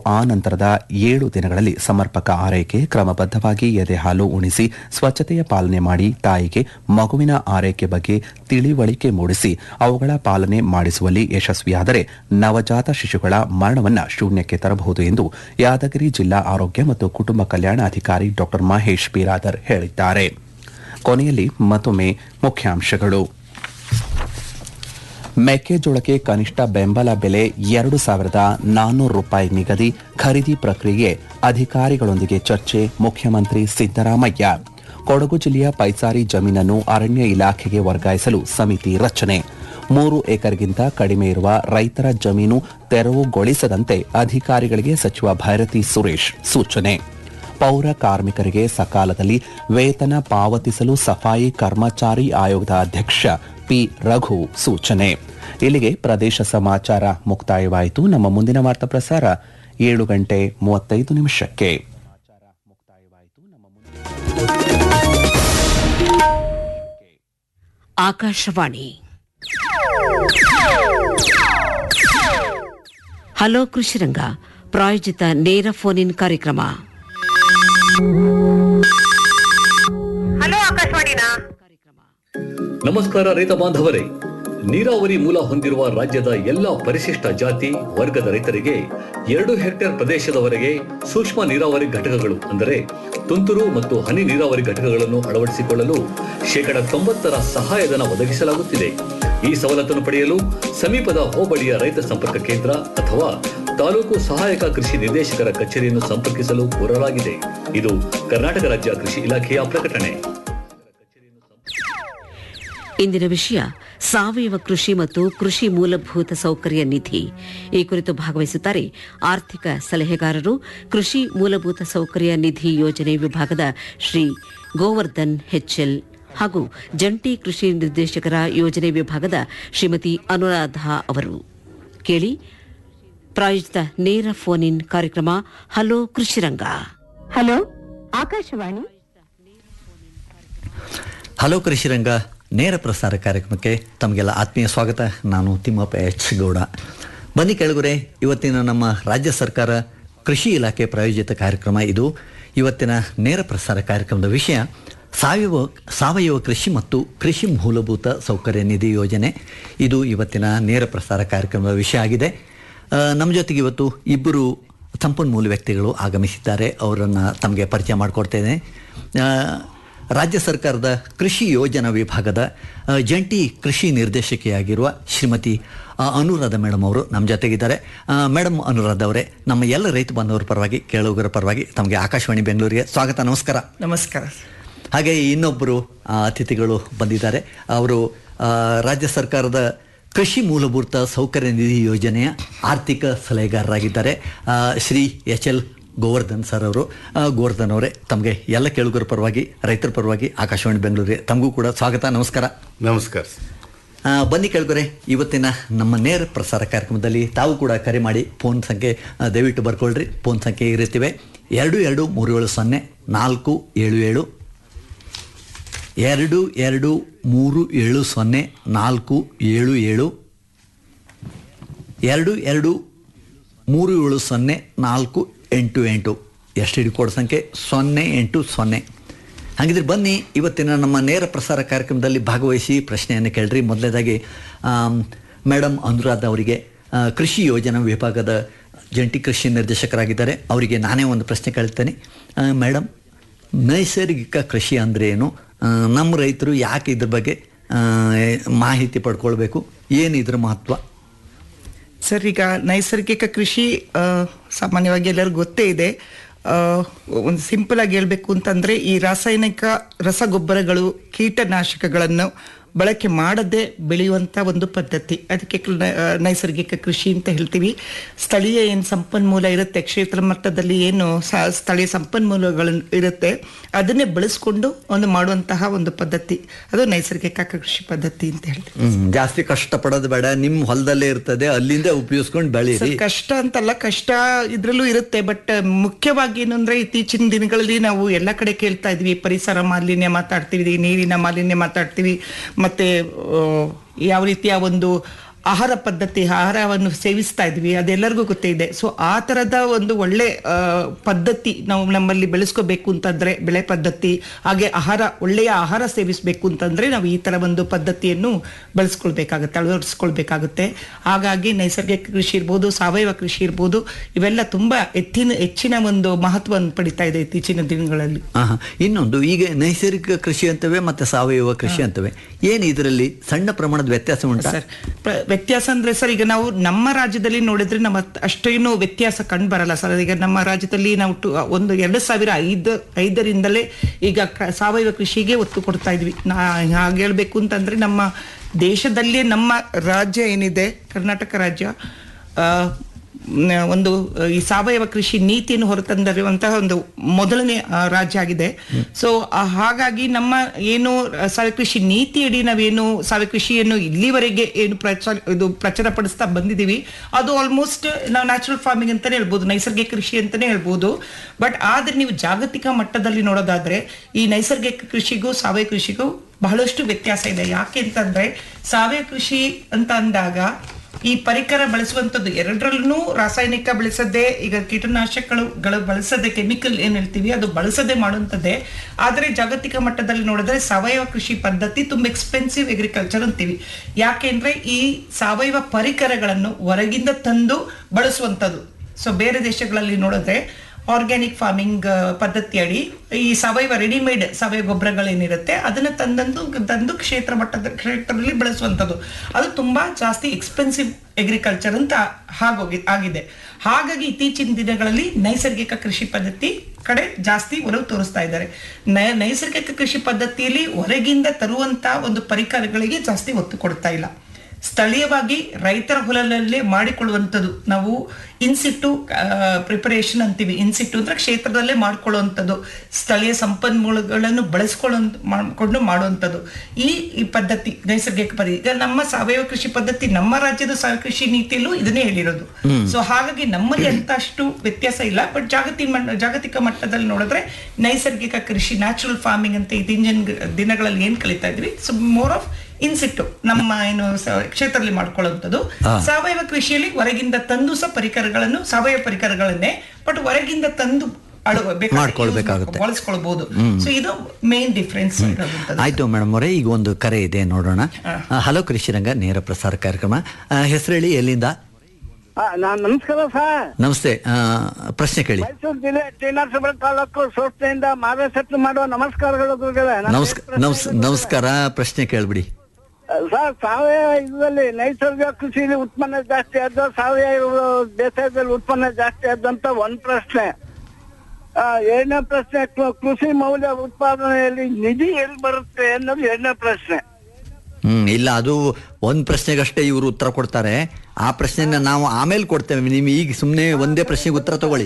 ಆ ನಂತರದ ಏಳು ದಿನಗಳಲ್ಲಿ ಸಮರ್ಪಕ ಆರೈಕೆ ಕ್ರಮಬದ್ಧವಾಗಿ ಎದೆ ಹಾಲು ಉಣಿಸಿ ಸ್ವಚ್ಛತೆಯ ಪಾಲನೆ ಮಾಡಿ ತಾಯಿಗೆ ಮಗುವಿನ ಆರೈಕೆ ಬಗ್ಗೆ ತಿಳಿವಳಿಕೆ ಮೂಡಿಸಿ ಅವುಗಳ ಪಾಲನೆ ಮಾಡಿಸುವಲ್ಲಿ ಯಶಸ್ವಿಯಾದರೆ ನವಜಾತ ಶಿಶುಗಳ ಮರಣವನ್ನ ಶೂನ್ಯಕ್ಕೆ ತರಬಹುದು ಎಂದು ಯಾದಗಿರಿ ಜಿಲ್ಲಾ ಆರೋಗ್ಯ ಮತ್ತು ಕುಟುಂಬ ಕಲ್ಯಾಣಾಧಿಕಾರಿ ಡಾ ಮಹೇಶ್ ಬೀರಾದರ್ ಹೇಳಿದ್ದಾರೆ ಕೊನೆಯಲ್ಲಿ ಮತ್ತೊಮ್ಮೆ ಮುಖ್ಯಾಂಶಗಳು ಮೆಕ್ಕೆಜೋಳಕ್ಕೆ ಕನಿಷ್ಠ ಬೆಂಬಲ ಬೆಲೆ ಎರಡು ಸಾವಿರದ ನಾನ್ನೂರು ರೂಪಾಯಿ ನಿಗದಿ ಖರೀದಿ ಪ್ರಕ್ರಿಯೆ ಅಧಿಕಾರಿಗಳೊಂದಿಗೆ ಚರ್ಚೆ ಮುಖ್ಯಮಂತ್ರಿ ಸಿದ್ದರಾಮಯ್ಯ ಕೊಡಗು ಜಿಲ್ಲೆಯ ಪೈಸಾರಿ ಜಮೀನನ್ನು ಅರಣ್ಯ ಇಲಾಖೆಗೆ ವರ್ಗಾಯಿಸಲು ಸಮಿತಿ ರಚನೆ ಮೂರು ಎಕರೆಗಿಂತ ಕಡಿಮೆ ಇರುವ ರೈತರ ಜಮೀನು ತೆರವುಗೊಳಿಸದಂತೆ ಅಧಿಕಾರಿಗಳಿಗೆ ಸಚಿವ ಭೈರತಿ ಸುರೇಶ್ ಸೂಚನೆ ಪೌರ ಕಾರ್ಮಿಕರಿಗೆ ಸಕಾಲದಲ್ಲಿ ವೇತನ ಪಾವತಿಸಲು ಸಫಾಯಿ ಕರ್ಮಚಾರಿ ಆಯೋಗದ ಅಧ್ಯಕ್ಷ ಪಿ ರಘು ಸೂಚನೆ ಇಲ್ಲಿಗೆ ಪ್ರದೇಶ ಸಮಾಚಾರ ಮುಕ್ತಾಯವಾಯಿತು ನಮ್ಮ ಮುಂದಿನ ವಾರ್ತಾ ಪ್ರಸಾರ ಏಳು ಗಂಟೆ ಮೂವತ್ತೈದು ನಿಮಿಷಕ್ಕೆ ಆಕಾಶವಾಣಿ ಹಲೋ ಕೃಷಿರಂಗ ಪ್ರಾಯೋಜಿತ ನೇರ ಫೋನ್ ಇನ್ ಕಾರ್ಯಕ್ರಮ ಹಲೋ ಆಕಾಶವಾಣಿನಾ ನಮಸ್ಕಾರ ರೈತ ಬಾಂಧವರೇ ನೀರಾವರಿ ಮೂಲ ಹೊಂದಿರುವ ರಾಜ್ಯದ ಎಲ್ಲ ಪರಿಶಿಷ್ಟ ಜಾತಿ ವರ್ಗದ ರೈತರಿಗೆ ಎರಡು ಹೆಕ್ಟೇರ್ ಪ್ರದೇಶದವರೆಗೆ ಸೂಕ್ಷ್ಮ ನೀರಾವರಿ ಘಟಕಗಳು ಅಂದರೆ ತುಂತುರು ಮತ್ತು ಹನಿ ನೀರಾವರಿ ಘಟಕಗಳನ್ನು ಅಳವಡಿಸಿಕೊಳ್ಳಲು ಶೇಕಡ ತೊಂಬತ್ತರ ಸಹಾಯಧನ ಒದಗಿಸಲಾಗುತ್ತಿದೆ ಈ ಸವಲತ್ತನ್ನು ಪಡೆಯಲು ಸಮೀಪದ ಹೋಬಳಿಯ ರೈತ ಸಂಪರ್ಕ ಕೇಂದ್ರ ಅಥವಾ ತಾಲೂಕು ಸಹಾಯಕ ಕೃಷಿ ನಿರ್ದೇಶಕರ ಕಚೇರಿಯನ್ನು ಸಂಪರ್ಕಿಸಲು ಕೋರಲಾಗಿದೆ ಇದು ಕರ್ನಾಟಕ ರಾಜ್ಯ ಕೃಷಿ ಇಲಾಖೆಯ ಪ್ರಕಟಣೆ ಇಂದಿನ ವಿಷಯ ಸಾವಯವ ಕೃಷಿ ಮತ್ತು ಕೃಷಿ ಮೂಲಭೂತ ಸೌಕರ್ಯ ನಿಧಿ ಈ ಕುರಿತು ಭಾಗವಹಿಸುತ್ತಾರೆ ಆರ್ಥಿಕ ಸಲಹೆಗಾರರು ಕೃಷಿ ಮೂಲಭೂತ ಸೌಕರ್ಯ ನಿಧಿ ಯೋಜನೆ ವಿಭಾಗದ ಶ್ರೀ ಗೋವರ್ಧನ್ ಹೆಚ್ಎಲ್ ಹಾಗೂ ಜಂಟಿ ಕೃಷಿ ನಿರ್ದೇಶಕರ ಯೋಜನೆ ವಿಭಾಗದ ಶ್ರೀಮತಿ ಅನುರಾಧ ಅವರು ಕೇಳಿ ಪ್ರಾಯೋಜಿತ ನೇರ ಫೋನ್ ಇನ್ ಕಾರ್ಯಕ್ರಮ hello Krishiranga hello Akashvani hello Krishiranga ನೇರ ಪ್ರಸಾರ ಕಾರ್ಯಕ್ರಮಕ್ಕೆ ತಮಗೆಲ್ಲ ಆತ್ಮೀಯ ಸ್ವಾಗತ ನಾನು ತಿಮ್ಮಪ್ಪ ಎಚ್ ಗೌಡ ಬನ್ನಿ ಕೆಳಗುರೆ ಇವತ್ತಿನ ನಮ್ಮ ರಾಜ್ಯ ಸರ್ಕಾರ ಕೃಷಿ ಇಲಾಖೆ ಪ್ರಾಯೋಜಿತ ಕಾರ್ಯಕ್ರಮ ಇದು ಇವತ್ತಿನ ನೇರ ಪ್ರಸಾರ ಕಾರ್ಯಕ್ರಮದ ವಿಷಯ ಸಾವಯವ ಸಾವಯವ ಕೃಷಿ ಮತ್ತು ಕೃಷಿ ಮೂಲಭೂತ ಸೌಕರ್ಯ ನಿಧಿ ಯೋಜನೆ ಇದು ಇವತ್ತಿನ ನೇರ ಪ್ರಸಾರ ಕಾರ್ಯಕ್ರಮದ ವಿಷಯ ಆಗಿದೆ ಆ, ನಮ್ಮ ಜೊತೆಗೆ ಇವತ್ತು ಇಬ್ಬರು ಸಂಪನ್ಮೂಲ ವ್ಯಕ್ತಿಗಳು ಆಗಮಿಸಿದ್ದಾರೆ ಅವರನ್ನು ತಮಗೆ ಪರಿಚಯ ಮಾಡಿಕೊಡ್ತೇನೆ ಆ, ರಾಜ್ಯ ಸರ್ಕಾರದ ಕೃಷಿ ಯೋಜನಾ ವಿಭಾಗದ ಆ, ಜಂಟಿ ಕೃಷಿ ನಿರ್ದೇಶಕಿಯಾಗಿರುವ ಶ್ರೀಮತಿ ಆ, ಅನುರಾಧ ಮೇಡಮ್ ಅವರು ನಮ್ಮ ಜೊತೆಗಿದ್ದಾರೆ ಆ, ಮೇಡಮ್ ಅನುರಾಧ ಅವರೇ ನಮ್ಮ ಎಲ್ಲ ರೈತ ಬಾಂಧವರ ಪರವಾಗಿ ಕೇಳುಗರ ಪರವಾಗಿ ತಮಗೆ ಆಕಾಶವಾಣಿ ಬೆಂಗಳೂರಿಗೆ ಸ್ವಾಗತ ನಮಸ್ಕಾರ ನಮಸ್ಕಾರ ಹಾಗೆ ಇನ್ನೊಬ್ಬರು ಆ, ಅತಿಥಿಗಳು ಬಂದಿದ್ದಾರೆ ಅವರು ಆ, ರಾಜ್ಯ ಸರ್ಕಾರದ ಕೃಷಿ ಮೂಲಭೂತ ಸೌಕರ್ಯ ನಿಧಿ ಯೋಜನೆಯ ಆರ್ಥಿಕ ಸಲಹೆಗಾರರಾಗಿದ್ದಾರೆ ಆ, Shri H L Govardhan sir ಅವರು ಆ, ಗೋವರ್ಧನ್ ಅವರೇ ತಮಗೆ ಎಲ್ಲ ಕೇಳುಗರ ಪರವಾಗಿ ರೈತರ ಪರವಾಗಿ ಆಕಾಶವಾಣಿ ಬೆಂಗಳೂರಿಗೆ ತಮಗೂ ಕೂಡ ಸ್ವಾಗತ ನಮಸ್ಕಾರ ನಮಸ್ಕಾರ ಆ, ಬನ್ನಿ ಕೇಳ್ಕೊರೆ ಇವತ್ತಿನ ನಮ್ಮ ನೇರ ಪ್ರಸಾರ ಕಾರ್ಯಕ್ರಮದಲ್ಲಿ ತಾವು ಕೂಡ ಕರೆ ಮಾಡಿ ಫೋನ್ ಸಂಖ್ಯೆ ಆ, ದಯವಿಟ್ಟು ಬರ್ಕೊಳ್ರಿ ಫೋನ್ ಸಂಖ್ಯೆ ಇರುತ್ತವೆ ಎರಡು ಎರಡು ಮೂರು ಏಳು ಸೊನ್ನೆ ನಾಲ್ಕು ಏಳು ಏಳು ಎರಡು ಎರಡು ಮೂರು ಏಳು ಸೊನ್ನೆ ನಾಲ್ಕು ಏಳು ಏಳು ಎರಡು ಎರಡು ಮೂರು ಏಳು ಸೊನ್ನೆ ನಾಲ್ಕು ಎಂಟು ಎಂಟು ಎಷ್ಟು ಹಿಡ್ಕೋಡ್ ಸಂಖ್ಯೆ ಸೊನ್ನೆ ಎಂಟು ಸೊನ್ನೆ ಹಾಗಿದ್ರೆ ಬನ್ನಿ ಇವತ್ತಿನ ನಮ್ಮ ನೇರ ಪ್ರಸಾರ ಕಾರ್ಯಕ್ರಮದಲ್ಲಿ ಭಾಗವಹಿಸಿ ಪ್ರಶ್ನೆಯನ್ನು ಕೇಳ್ರಿ ಮೊದಲನೇದಾಗಿ ಮೇಡಮ್ ಅನುರಾಧ ಅವರಿಗೆ ಆ, ಕೃಷಿ ಯೋಜನಾ ವಿಭಾಗದ ಜಂಟಿ ಕೃಷಿ ನಿರ್ದೇಶಕರಾಗಿದ್ದಾರೆ ಅವರಿಗೆ ನಾನೇ ಒಂದು ಪ್ರಶ್ನೆ ಕೇಳ್ತೇನೆ ಆ, ಮೇಡಮ್ ನೈಸರ್ಗಿಕ ಕೃಷಿ ಅಂದರೆ ಏನು ಆ, ನಮ್ಮ ರೈತರು ಯಾಕೆ ಇದ್ರ ಬಗ್ಗೆ ಆ, ಮಾಹಿತಿ ಪಡ್ಕೊಳ್ಬೇಕು ಏನು ಇದ್ರ ಮಹತ್ವ ಸರ್ ಈಗ ನೈಸರ್ಗಿಕ ಕೃಷಿ ಆ, ಸಾಮಾನ್ಯವಾಗಿ ಎಲ್ಲರಿಗೂ ಗೊತ್ತೇ ಇದೆ ಆ, ಒಂದು ಸಿಂಪಲ್ ಆಗಿ ಹೇಳ್ಬೇಕು ಅಂತಂದ್ರೆ ಈ ರಾಸಾಯನಿಕ ರಸಗೊಬ್ಬರಗಳು ಕೀಟನಾಶಕಗಳನ್ನು ಬಳಕೆ ಮಾಡದೆ ಬೆಳೆಯುವಂತ ಒಂದು ಪದ್ಧತಿ ಅದಕ್ಕೆ ಕ- ಆ, ನೈಸರ್ಗಿಕ ಕೃಷಿ ಅಂತ ಹೇಳ್ತೀವಿ ಸ್ಥಳೀಯ ಏನು ಸಂಪನ್ಮೂಲ ಇರುತ್ತೆ ಕ್ಷೇತ್ರ ಮಟ್ಟದಲ್ಲಿ ಏನು ಸ- ಸ್ಥಳೀಯ ಸಂಪನ್ಮೂಲಗಳು ಇರುತ್ತೆ ಅದನ್ನೇ ಬಳಸ್ಕೊಂಡು ಒಂದು ಮಾಡುವಂತಹ ಒಂದು ಪದ್ಧತಿ ಅದು ನೈಸರ್ಗಿಕ ಕೃಷಿ ಪದ್ಧತಿ ಅಂತ ಹೇಳ್ತೀವಿ ಹ್ಮ್, ಜಾಸ್ತಿ ಕಷ್ಟಪಡೋದು ಬೇಡ ನಿಮ್ಮ ಹೊಲದಲ್ಲೇ ಇರ್ತದೆ ಅಲ್ಲಿಂದ ಉಪಯೋಗಿಸ್ಕೊಂಡು ಬೆಳೀರಿ ಸರ್ ಕಷ್ಟ ಅಂತಲ್ಲ ಕಷ್ಟ ಇದ್ರಲ್ಲೂ ಇರುತ್ತೆ ಬಟ್ ಮುಖ್ಯವಾಗಿ ಏನು ಅಂದ್ರೆ ಇತ್ತೀಚಿನ ದಿನಗಳಲ್ಲಿ ನಾವು ಎಲ್ಲ ಕಡೆ ಕೇಳ್ತಾ ಇದ್ವಿ ಪರಿಸರ ಮಾಲಿನ್ಯ ಮಾತಾಡ್ತೀವಿ ನೀರಿನ ಮಾಲಿನ್ಯ ಮಾತಾಡ್ತೀವಿ ಮತ್ತೆ ಆ, ಯಾವ ರೀತಿಯ ಒಂದು ಆಹಾರ ಪದ್ಧತಿ ಆಹಾರವನ್ನು ಸೇವಿಸ್ತಾ ಇದ್ವಿ ಅದೆಲ್ಲರಿಗೂ ಗೊತ್ತೇ ಇದೆ ಸೊ ಆ ತರದ ಒಂದು ಒಳ್ಳೆ ಆ, ಪದ್ಧತಿ ನಾವು ನಮ್ಮಲ್ಲಿ ಬೆಳೆಸ್ಕೋಬೇಕು ಅಂತಂದ್ರೆ ಬೆಳೆ ಪದ್ಧತಿ ಹಾಗೆ ಆಹಾರ ಒಳ್ಳೆಯ ಆಹಾರ ಸೇವಿಸಬೇಕು ಅಂತಂದ್ರೆ ನಾವು ಈ ತರ ಒಂದು ಪದ್ಧತಿಯನ್ನು ಬೆಳೆಸ್ಕೊಳ್ಬೇಕಾಗುತ್ತೆ ಅಳವಡಿಸ್ಕೊಳ್ಬೇಕಾಗುತ್ತೆ ಹಾಗಾಗಿ ನೈಸರ್ಗಿಕ ಕೃಷಿ ಇರ್ಬೋದು ಸಾವಯವ ಕೃಷಿ ಇರ್ಬೋದು ಇವೆಲ್ಲ ತುಂಬಾ ಹೆಚ್ಚಿನ ಹೆಚ್ಚಿನ ಒಂದು ಮಹತ್ವವನ್ನು ಪಡಿತಾ ಇದೆ ಇತ್ತೀಚಿನ ದಿನಗಳಲ್ಲಿ ಆಹಾ. ಇನ್ನೊಂದು ಈಗ ನೈಸರ್ಗಿಕ ಕೃಷಿ ಅಂತವೆ ಮತ್ತೆ ಸಾವಯವ ಕೃಷಿ ಅಂತವೆ ಏನು ಇದರಲ್ಲಿ ಸಣ್ಣ ಪ್ರಮಾಣದ ವ್ಯತ್ಯಾಸ ಉಂಟಾ ಸರ್ ಪ್ರ- ವ್ಯತ್ಯಾಸ ಅಂದ್ರೆ ಸರ್ ಈಗ ನಾವು ನಮ್ಮ ರಾಜ್ಯದಲ್ಲಿ ನೋಡಿದ್ರೆ ನಮ್ಮ ಅಷ್ಟೇನು ವ್ಯತ್ಯಾಸ ಕಂಡು ಬರಲ್ಲ ಸರ್ ಈಗ ನಮ್ಮ ರಾಜ್ಯದಲ್ಲಿ ನಾವು ಟು- ಒಂದು ಎರಡು ಸಾವಿರ ಐದು ಐದರಿಂದಲೇ ಈಗ ಕ- ಸಾವಯವ ಕೃಷಿಗೆ ಒತ್ತು ಕೊಡ್ತಾ ಇದ್ವಿ ನಾ ಹಾಗೆ ಹೇಳ್ಬೇಕು ಅಂತಂದ್ರೆ ನಮ್ಮ ದೇಶದಲ್ಲೇ ನಮ್ಮ ರಾಜ್ಯ ಏನಿದೆ ಕರ್ನಾಟಕ ರಾಜ್ಯ ಆ, ನ- ಒಂದು ಆ, ಈ ಸಾವಯವ ಕೃಷಿ ನೀತಿಯನ್ನು ಹೊರತಂದಿರುವಂತಹ ಒಂದು ಮೊದಲನೇ ಆ, ರಾಜ್ಯ ಆಗಿದೆ ಸೊ ಹಾಗಾಗಿ ನಮ್ಮ ಏನು ಆ, ಸಾವಯವ ಕೃಷಿ ನೀತಿಯಡಿ ನಾವೇನು ಸಾವಯವ ಕೃಷಿಯನ್ನು ಇಲ್ಲಿವರೆಗೆ ಏನು ಪ್ರಚಾರ ಇದು ಪ್ರಚಾರಪಡಿಸ್ತಾ ಬಂದಿದ್ದೀವಿ ಅದು ಆಲ್ಮೋಸ್ಟ್ ನಾವು ನ್ಯಾಚುರಲ್ ಫಾರ್ಮಿಂಗ್ ಅಂತಾನೆ ಹೇಳ್ಬೋದು ನೈಸರ್ಗಿಕ ಕೃಷಿ ಅಂತಾನೆ ಹೇಳ್ಬೋದು ಬಟ್ ಆದ್ರೆ ನೀವು ಜಾಗತಿಕ ಮಟ್ಟದಲ್ಲಿ ನೋಡೋದಾದ್ರೆ ಈ ನೈಸರ್ಗಿಕ ಕೃಷಿಗೂ ಸಾವಯವ ಕೃಷಿಗೂ ಬಹಳಷ್ಟು ವ್ಯತ್ಯಾಸ ಇದೆ ಯಾಕೆ ಅಂತಂದ್ರೆ ಸಾವಯವ ಕೃಷಿ ಅಂತ ಅಂದಾಗ ಈ ಪರಿಕರ ಬಳಸುವಂಥದ್ದು ಎರಡರಲ್ಲೂ ರಾಸಾಯನಿಕ ಬಳಸದೆ ಈಗ ಕೀಟನಾಶಕಗಳು ಗಳು ಬಳಸದೆ ಕೆಮಿಕಲ್ ಏನ್ ಹೇಳ್ತೀವಿ ಅದು ಬಳಸದೆ ಮಾಡುವಂಥದ್ದೇ ಆದರೆ ಜಾಗತಿಕ ಮಟ್ಟದಲ್ಲಿ ನೋಡಿದ್ರೆ ಸಾವಯವ ಕೃಷಿ ಪದ್ಧತಿ ತುಂಬಾ ಎಕ್ಸ್ಪೆನ್ಸಿವ್ ಅಗ್ರಿಕಲ್ಚರ್ ಅಂತೀವಿ ಯಾಕೆಂದ್ರೆ ಈ ಸಾವಯವ ಪರಿಕರಗಳನ್ನು ಹೊರಗಿಂದ ತಂದು ಬಳಸುವಂಥದ್ದು ಸೊ ಬೇರೆ ದೇಶಗಳಲ್ಲಿ ನೋಡಿದ್ರೆ ಆರ್ಗ್ಯಾನಿಕ್ ಫಾರ್ಮಿಂಗ್ ಪದ್ಧತಿ ಅಡಿ ಈ ಸಾವಯವ ರೆಡಿಮೇಡ್ ಸಾವಯವ ಗೊಬ್ಬರಗಳೇನಿರುತ್ತೆ ಅದನ್ನ ತಂದಂದು ತಂದು ಕ್ಷೇತ್ರ ಮಟ್ಟದ ಕ್ಷೇತ್ರದಲ್ಲಿ ಬಳಸುವಂಥದ್ದು ಅದು ತುಂಬಾ ಜಾಸ್ತಿ ಎಕ್ಸ್ಪೆನ್ಸಿವ್ ಅಗ್ರಿಕಲ್ಚರ್ ಅಂತ ಹಾಗೋಗಿ ಆಗಿದೆ ಹಾಗಾಗಿ ಇತ್ತೀಚಿನ ದಿನಗಳಲ್ಲಿ ನೈಸರ್ಗಿಕ ಕೃಷಿ ಪದ್ಧತಿ ಕಡೆ ಜಾಸ್ತಿ ಒಲವು ತೋರಿಸ್ತಾ ಇದ್ದಾರೆ ನೈ- ನೈಸರ್ಗಿಕ ಕೃಷಿ ಪದ್ಧತಿಯಲ್ಲಿ ಹೊರಗಿಂದ ತರುವಂತ ಒಂದು ಪರಿಕರಗಳಿಗೆ ಜಾಸ್ತಿ ಒತ್ತು ಕೊಡ್ತಾ ಇಲ್ಲ ಸ್ಥಳೀಯವಾಗಿ ರೈತರ ಹೊಲದಲ್ಲೇ ಮಾಡಿಕೊಳ್ಳುವಂಥದ್ದು ನಾವು ಇನ್ಸಿಟ್ಟು ಪ್ರಿಪರೇಷನ್ ಅಂತೀವಿ ಇನ್ಸಿಟ್ಟು ಅಂದ್ರೆ ಕ್ಷೇತ್ರದಲ್ಲೇ ಮಾಡ್ಕೊಳ್ಳುವಂಥದ್ದು ಸ್ಥಳೀಯ ಸಂಪನ್ಮೂಲಗಳನ್ನು ಬಳಸ್ಕೊಳ್ಳೋ ಮಾಡಿಕೊಂಡು ಮಾಡುವಂಥದ್ದು ಈ ಈ ಪದ್ಧತಿ ನೈಸರ್ಗಿಕ ಪದ್ಧತಿ ಈಗ ನಮ್ಮ ಸಾವಯವ ಕೃಷಿ ಪದ್ಧತಿ ನಮ್ಮ ರಾಜ್ಯದ ಸಾವಯವ ಕೃಷಿ ನೀತಿಯಲ್ಲೂ ಇದನ್ನೇ ಹೇಳಿರೋದು ಸೊ ಹಾಗಾಗಿ ನಮ್ಮಲ್ಲಿ ಅಂತ ಅಷ್ಟು ವ್ಯತ್ಯಾಸ ಇಲ್ಲ ಬಟ್ ಜಾಗತಿಕ ಮಟ್ಟ ಜಾಗತಿಕ ಮಟ್ಟದಲ್ಲಿ ನೋಡಿದ್ರೆ ನೈಸರ್ಗಿಕ ಕೃಷಿ ನ್ಯಾಚುರಲ್ ಫಾರ್ಮಿಂಗ್ ಅಂತ ಇತ್ತೀಚಿನ ದಿನಗಳಲ್ಲಿ ಏನ್ ಕಲಿತಾ ಇದ್ವಿ ಸೊ ಮೋರ್ ಆಫ್ ಇನ್ಸಿಟ್ಟು ನಮ್ಮ ಏನು ಸ- ಕ್ಷೇತ್ರದಲ್ಲಿ ಮಾಡ್ಕೊಳ್ಳುವಂಥದ್ದು ಸಾವಯವ ಕೃಷಿಯಲ್ಲಿ ಹೊರಗಿಂದ ತಂದು ಸಹ ಪರಿಕರಗಳನ್ನು ಸಾವಯವ ಪರಿಕರಗಳನ್ನೇ ಬಟ್ ಹೊರಗಿಂದ ತಂದು ಅಳು ಬೇಕಾದ್ರೆ ಮಾಡ್ಕೊಳ್ಬೇಕಾಗುತ್ತೆ. use ಬಳಸ್ಕೊಳ್ಬಹುದು ಸೊ ಇದು ಮೇನ್ ಡಿಫ್ರೆನ್ಸ್ ಇರೋದಂಥದ್ದು ಆಯ್ತು ಮೇಡಮ್ ಅವರೇ ಈಗ ಒಂದು ಕರೆ ಇದೆ ನೋಡೋಣ ಆ, ಹಲೋ ಕೃಷಿರಂಗ ನೇರ ಪ್ರಸಾರ ಕಾರ್ಯಕ್ರಮ ಆ, ಹೆಸರೇಳಿ ಎಲ್ಲಿಂದ ಆ, ನಾನ್ ನಮಸ್ಕಾರ ಸರ್ ನಮಸ್ತೆ ಆ, ಪ್ರಶ್ನೆ ಕೇಳಿ ಮೈಸೂರು ಜಿಲ್ಲೆ ಟಿ ನರಸೀಪುರ ತಾಲೂಕು ಸೋಷ್ಟಿಯಿಂದ ಮಾರ್ಗಸತ್ವ ಮಾಡುವ ನಮಸ್ಕಾರಗಳು ಗುರುಗಳೇ. ನನ್ನ ನಮಸ್ಕಾರ ಹೆಸರು ನಮಸ್ ನಮಸ್ಕಾರ ಪ್ರಶ್ನೆ ಕೇಳ್ಬಿಡಿ ಸರ್ ಸಾವಯವ ಇದರಲ್ಲಿ ನೈಸರ್ಗಿಕ ಕೃಷಿಯಲ್ಲಿ ಉತ್ಪನ್ನ ಜಾಸ್ತಿ ಆದ ಸಾವಯವ ಬೇಸಾಯದಲ್ಲಿ ಉತ್ಪನ್ನ ಜಾಸ್ತಿ ಆದಂತ ಒಂದ್ ಪ್ರಶ್ನೆ ಆ, ಎರಡನೇ ಪ್ರಶ್ನೆ ಕೃ- ಕೃಷಿ ಮೌಲ್ಯ ಉತ್ಪಾದನೆಯಲ್ಲಿ ನಿಧಿ ಎಲ್ಲಿ ಬರುತ್ತೆ ಅನ್ನೋದು ಎರಡನೇ ಪ್ರಶ್ನೆ ಹ್ಮ್ ಇಲ್ಲ ಅದು ಒಂದ್ ಪ್ರಶ್ನೆಗಷ್ಟೇ ಇವರು ಉತ್ತರ ಕೊಡ್ತಾರೆ ಆ ಪ್ರಶ್ನೆನ ನಾವು ಆಮೇಲೆ ಕೊಡ್ತೇವೆ ನಿಮ್ ಈಗ ಸುಮ್ನೆ ಒಂದೇ ಪ್ರಶ್ನೆಗೆ ಉತ್ತರ ತಗೊಳ್ಳಿ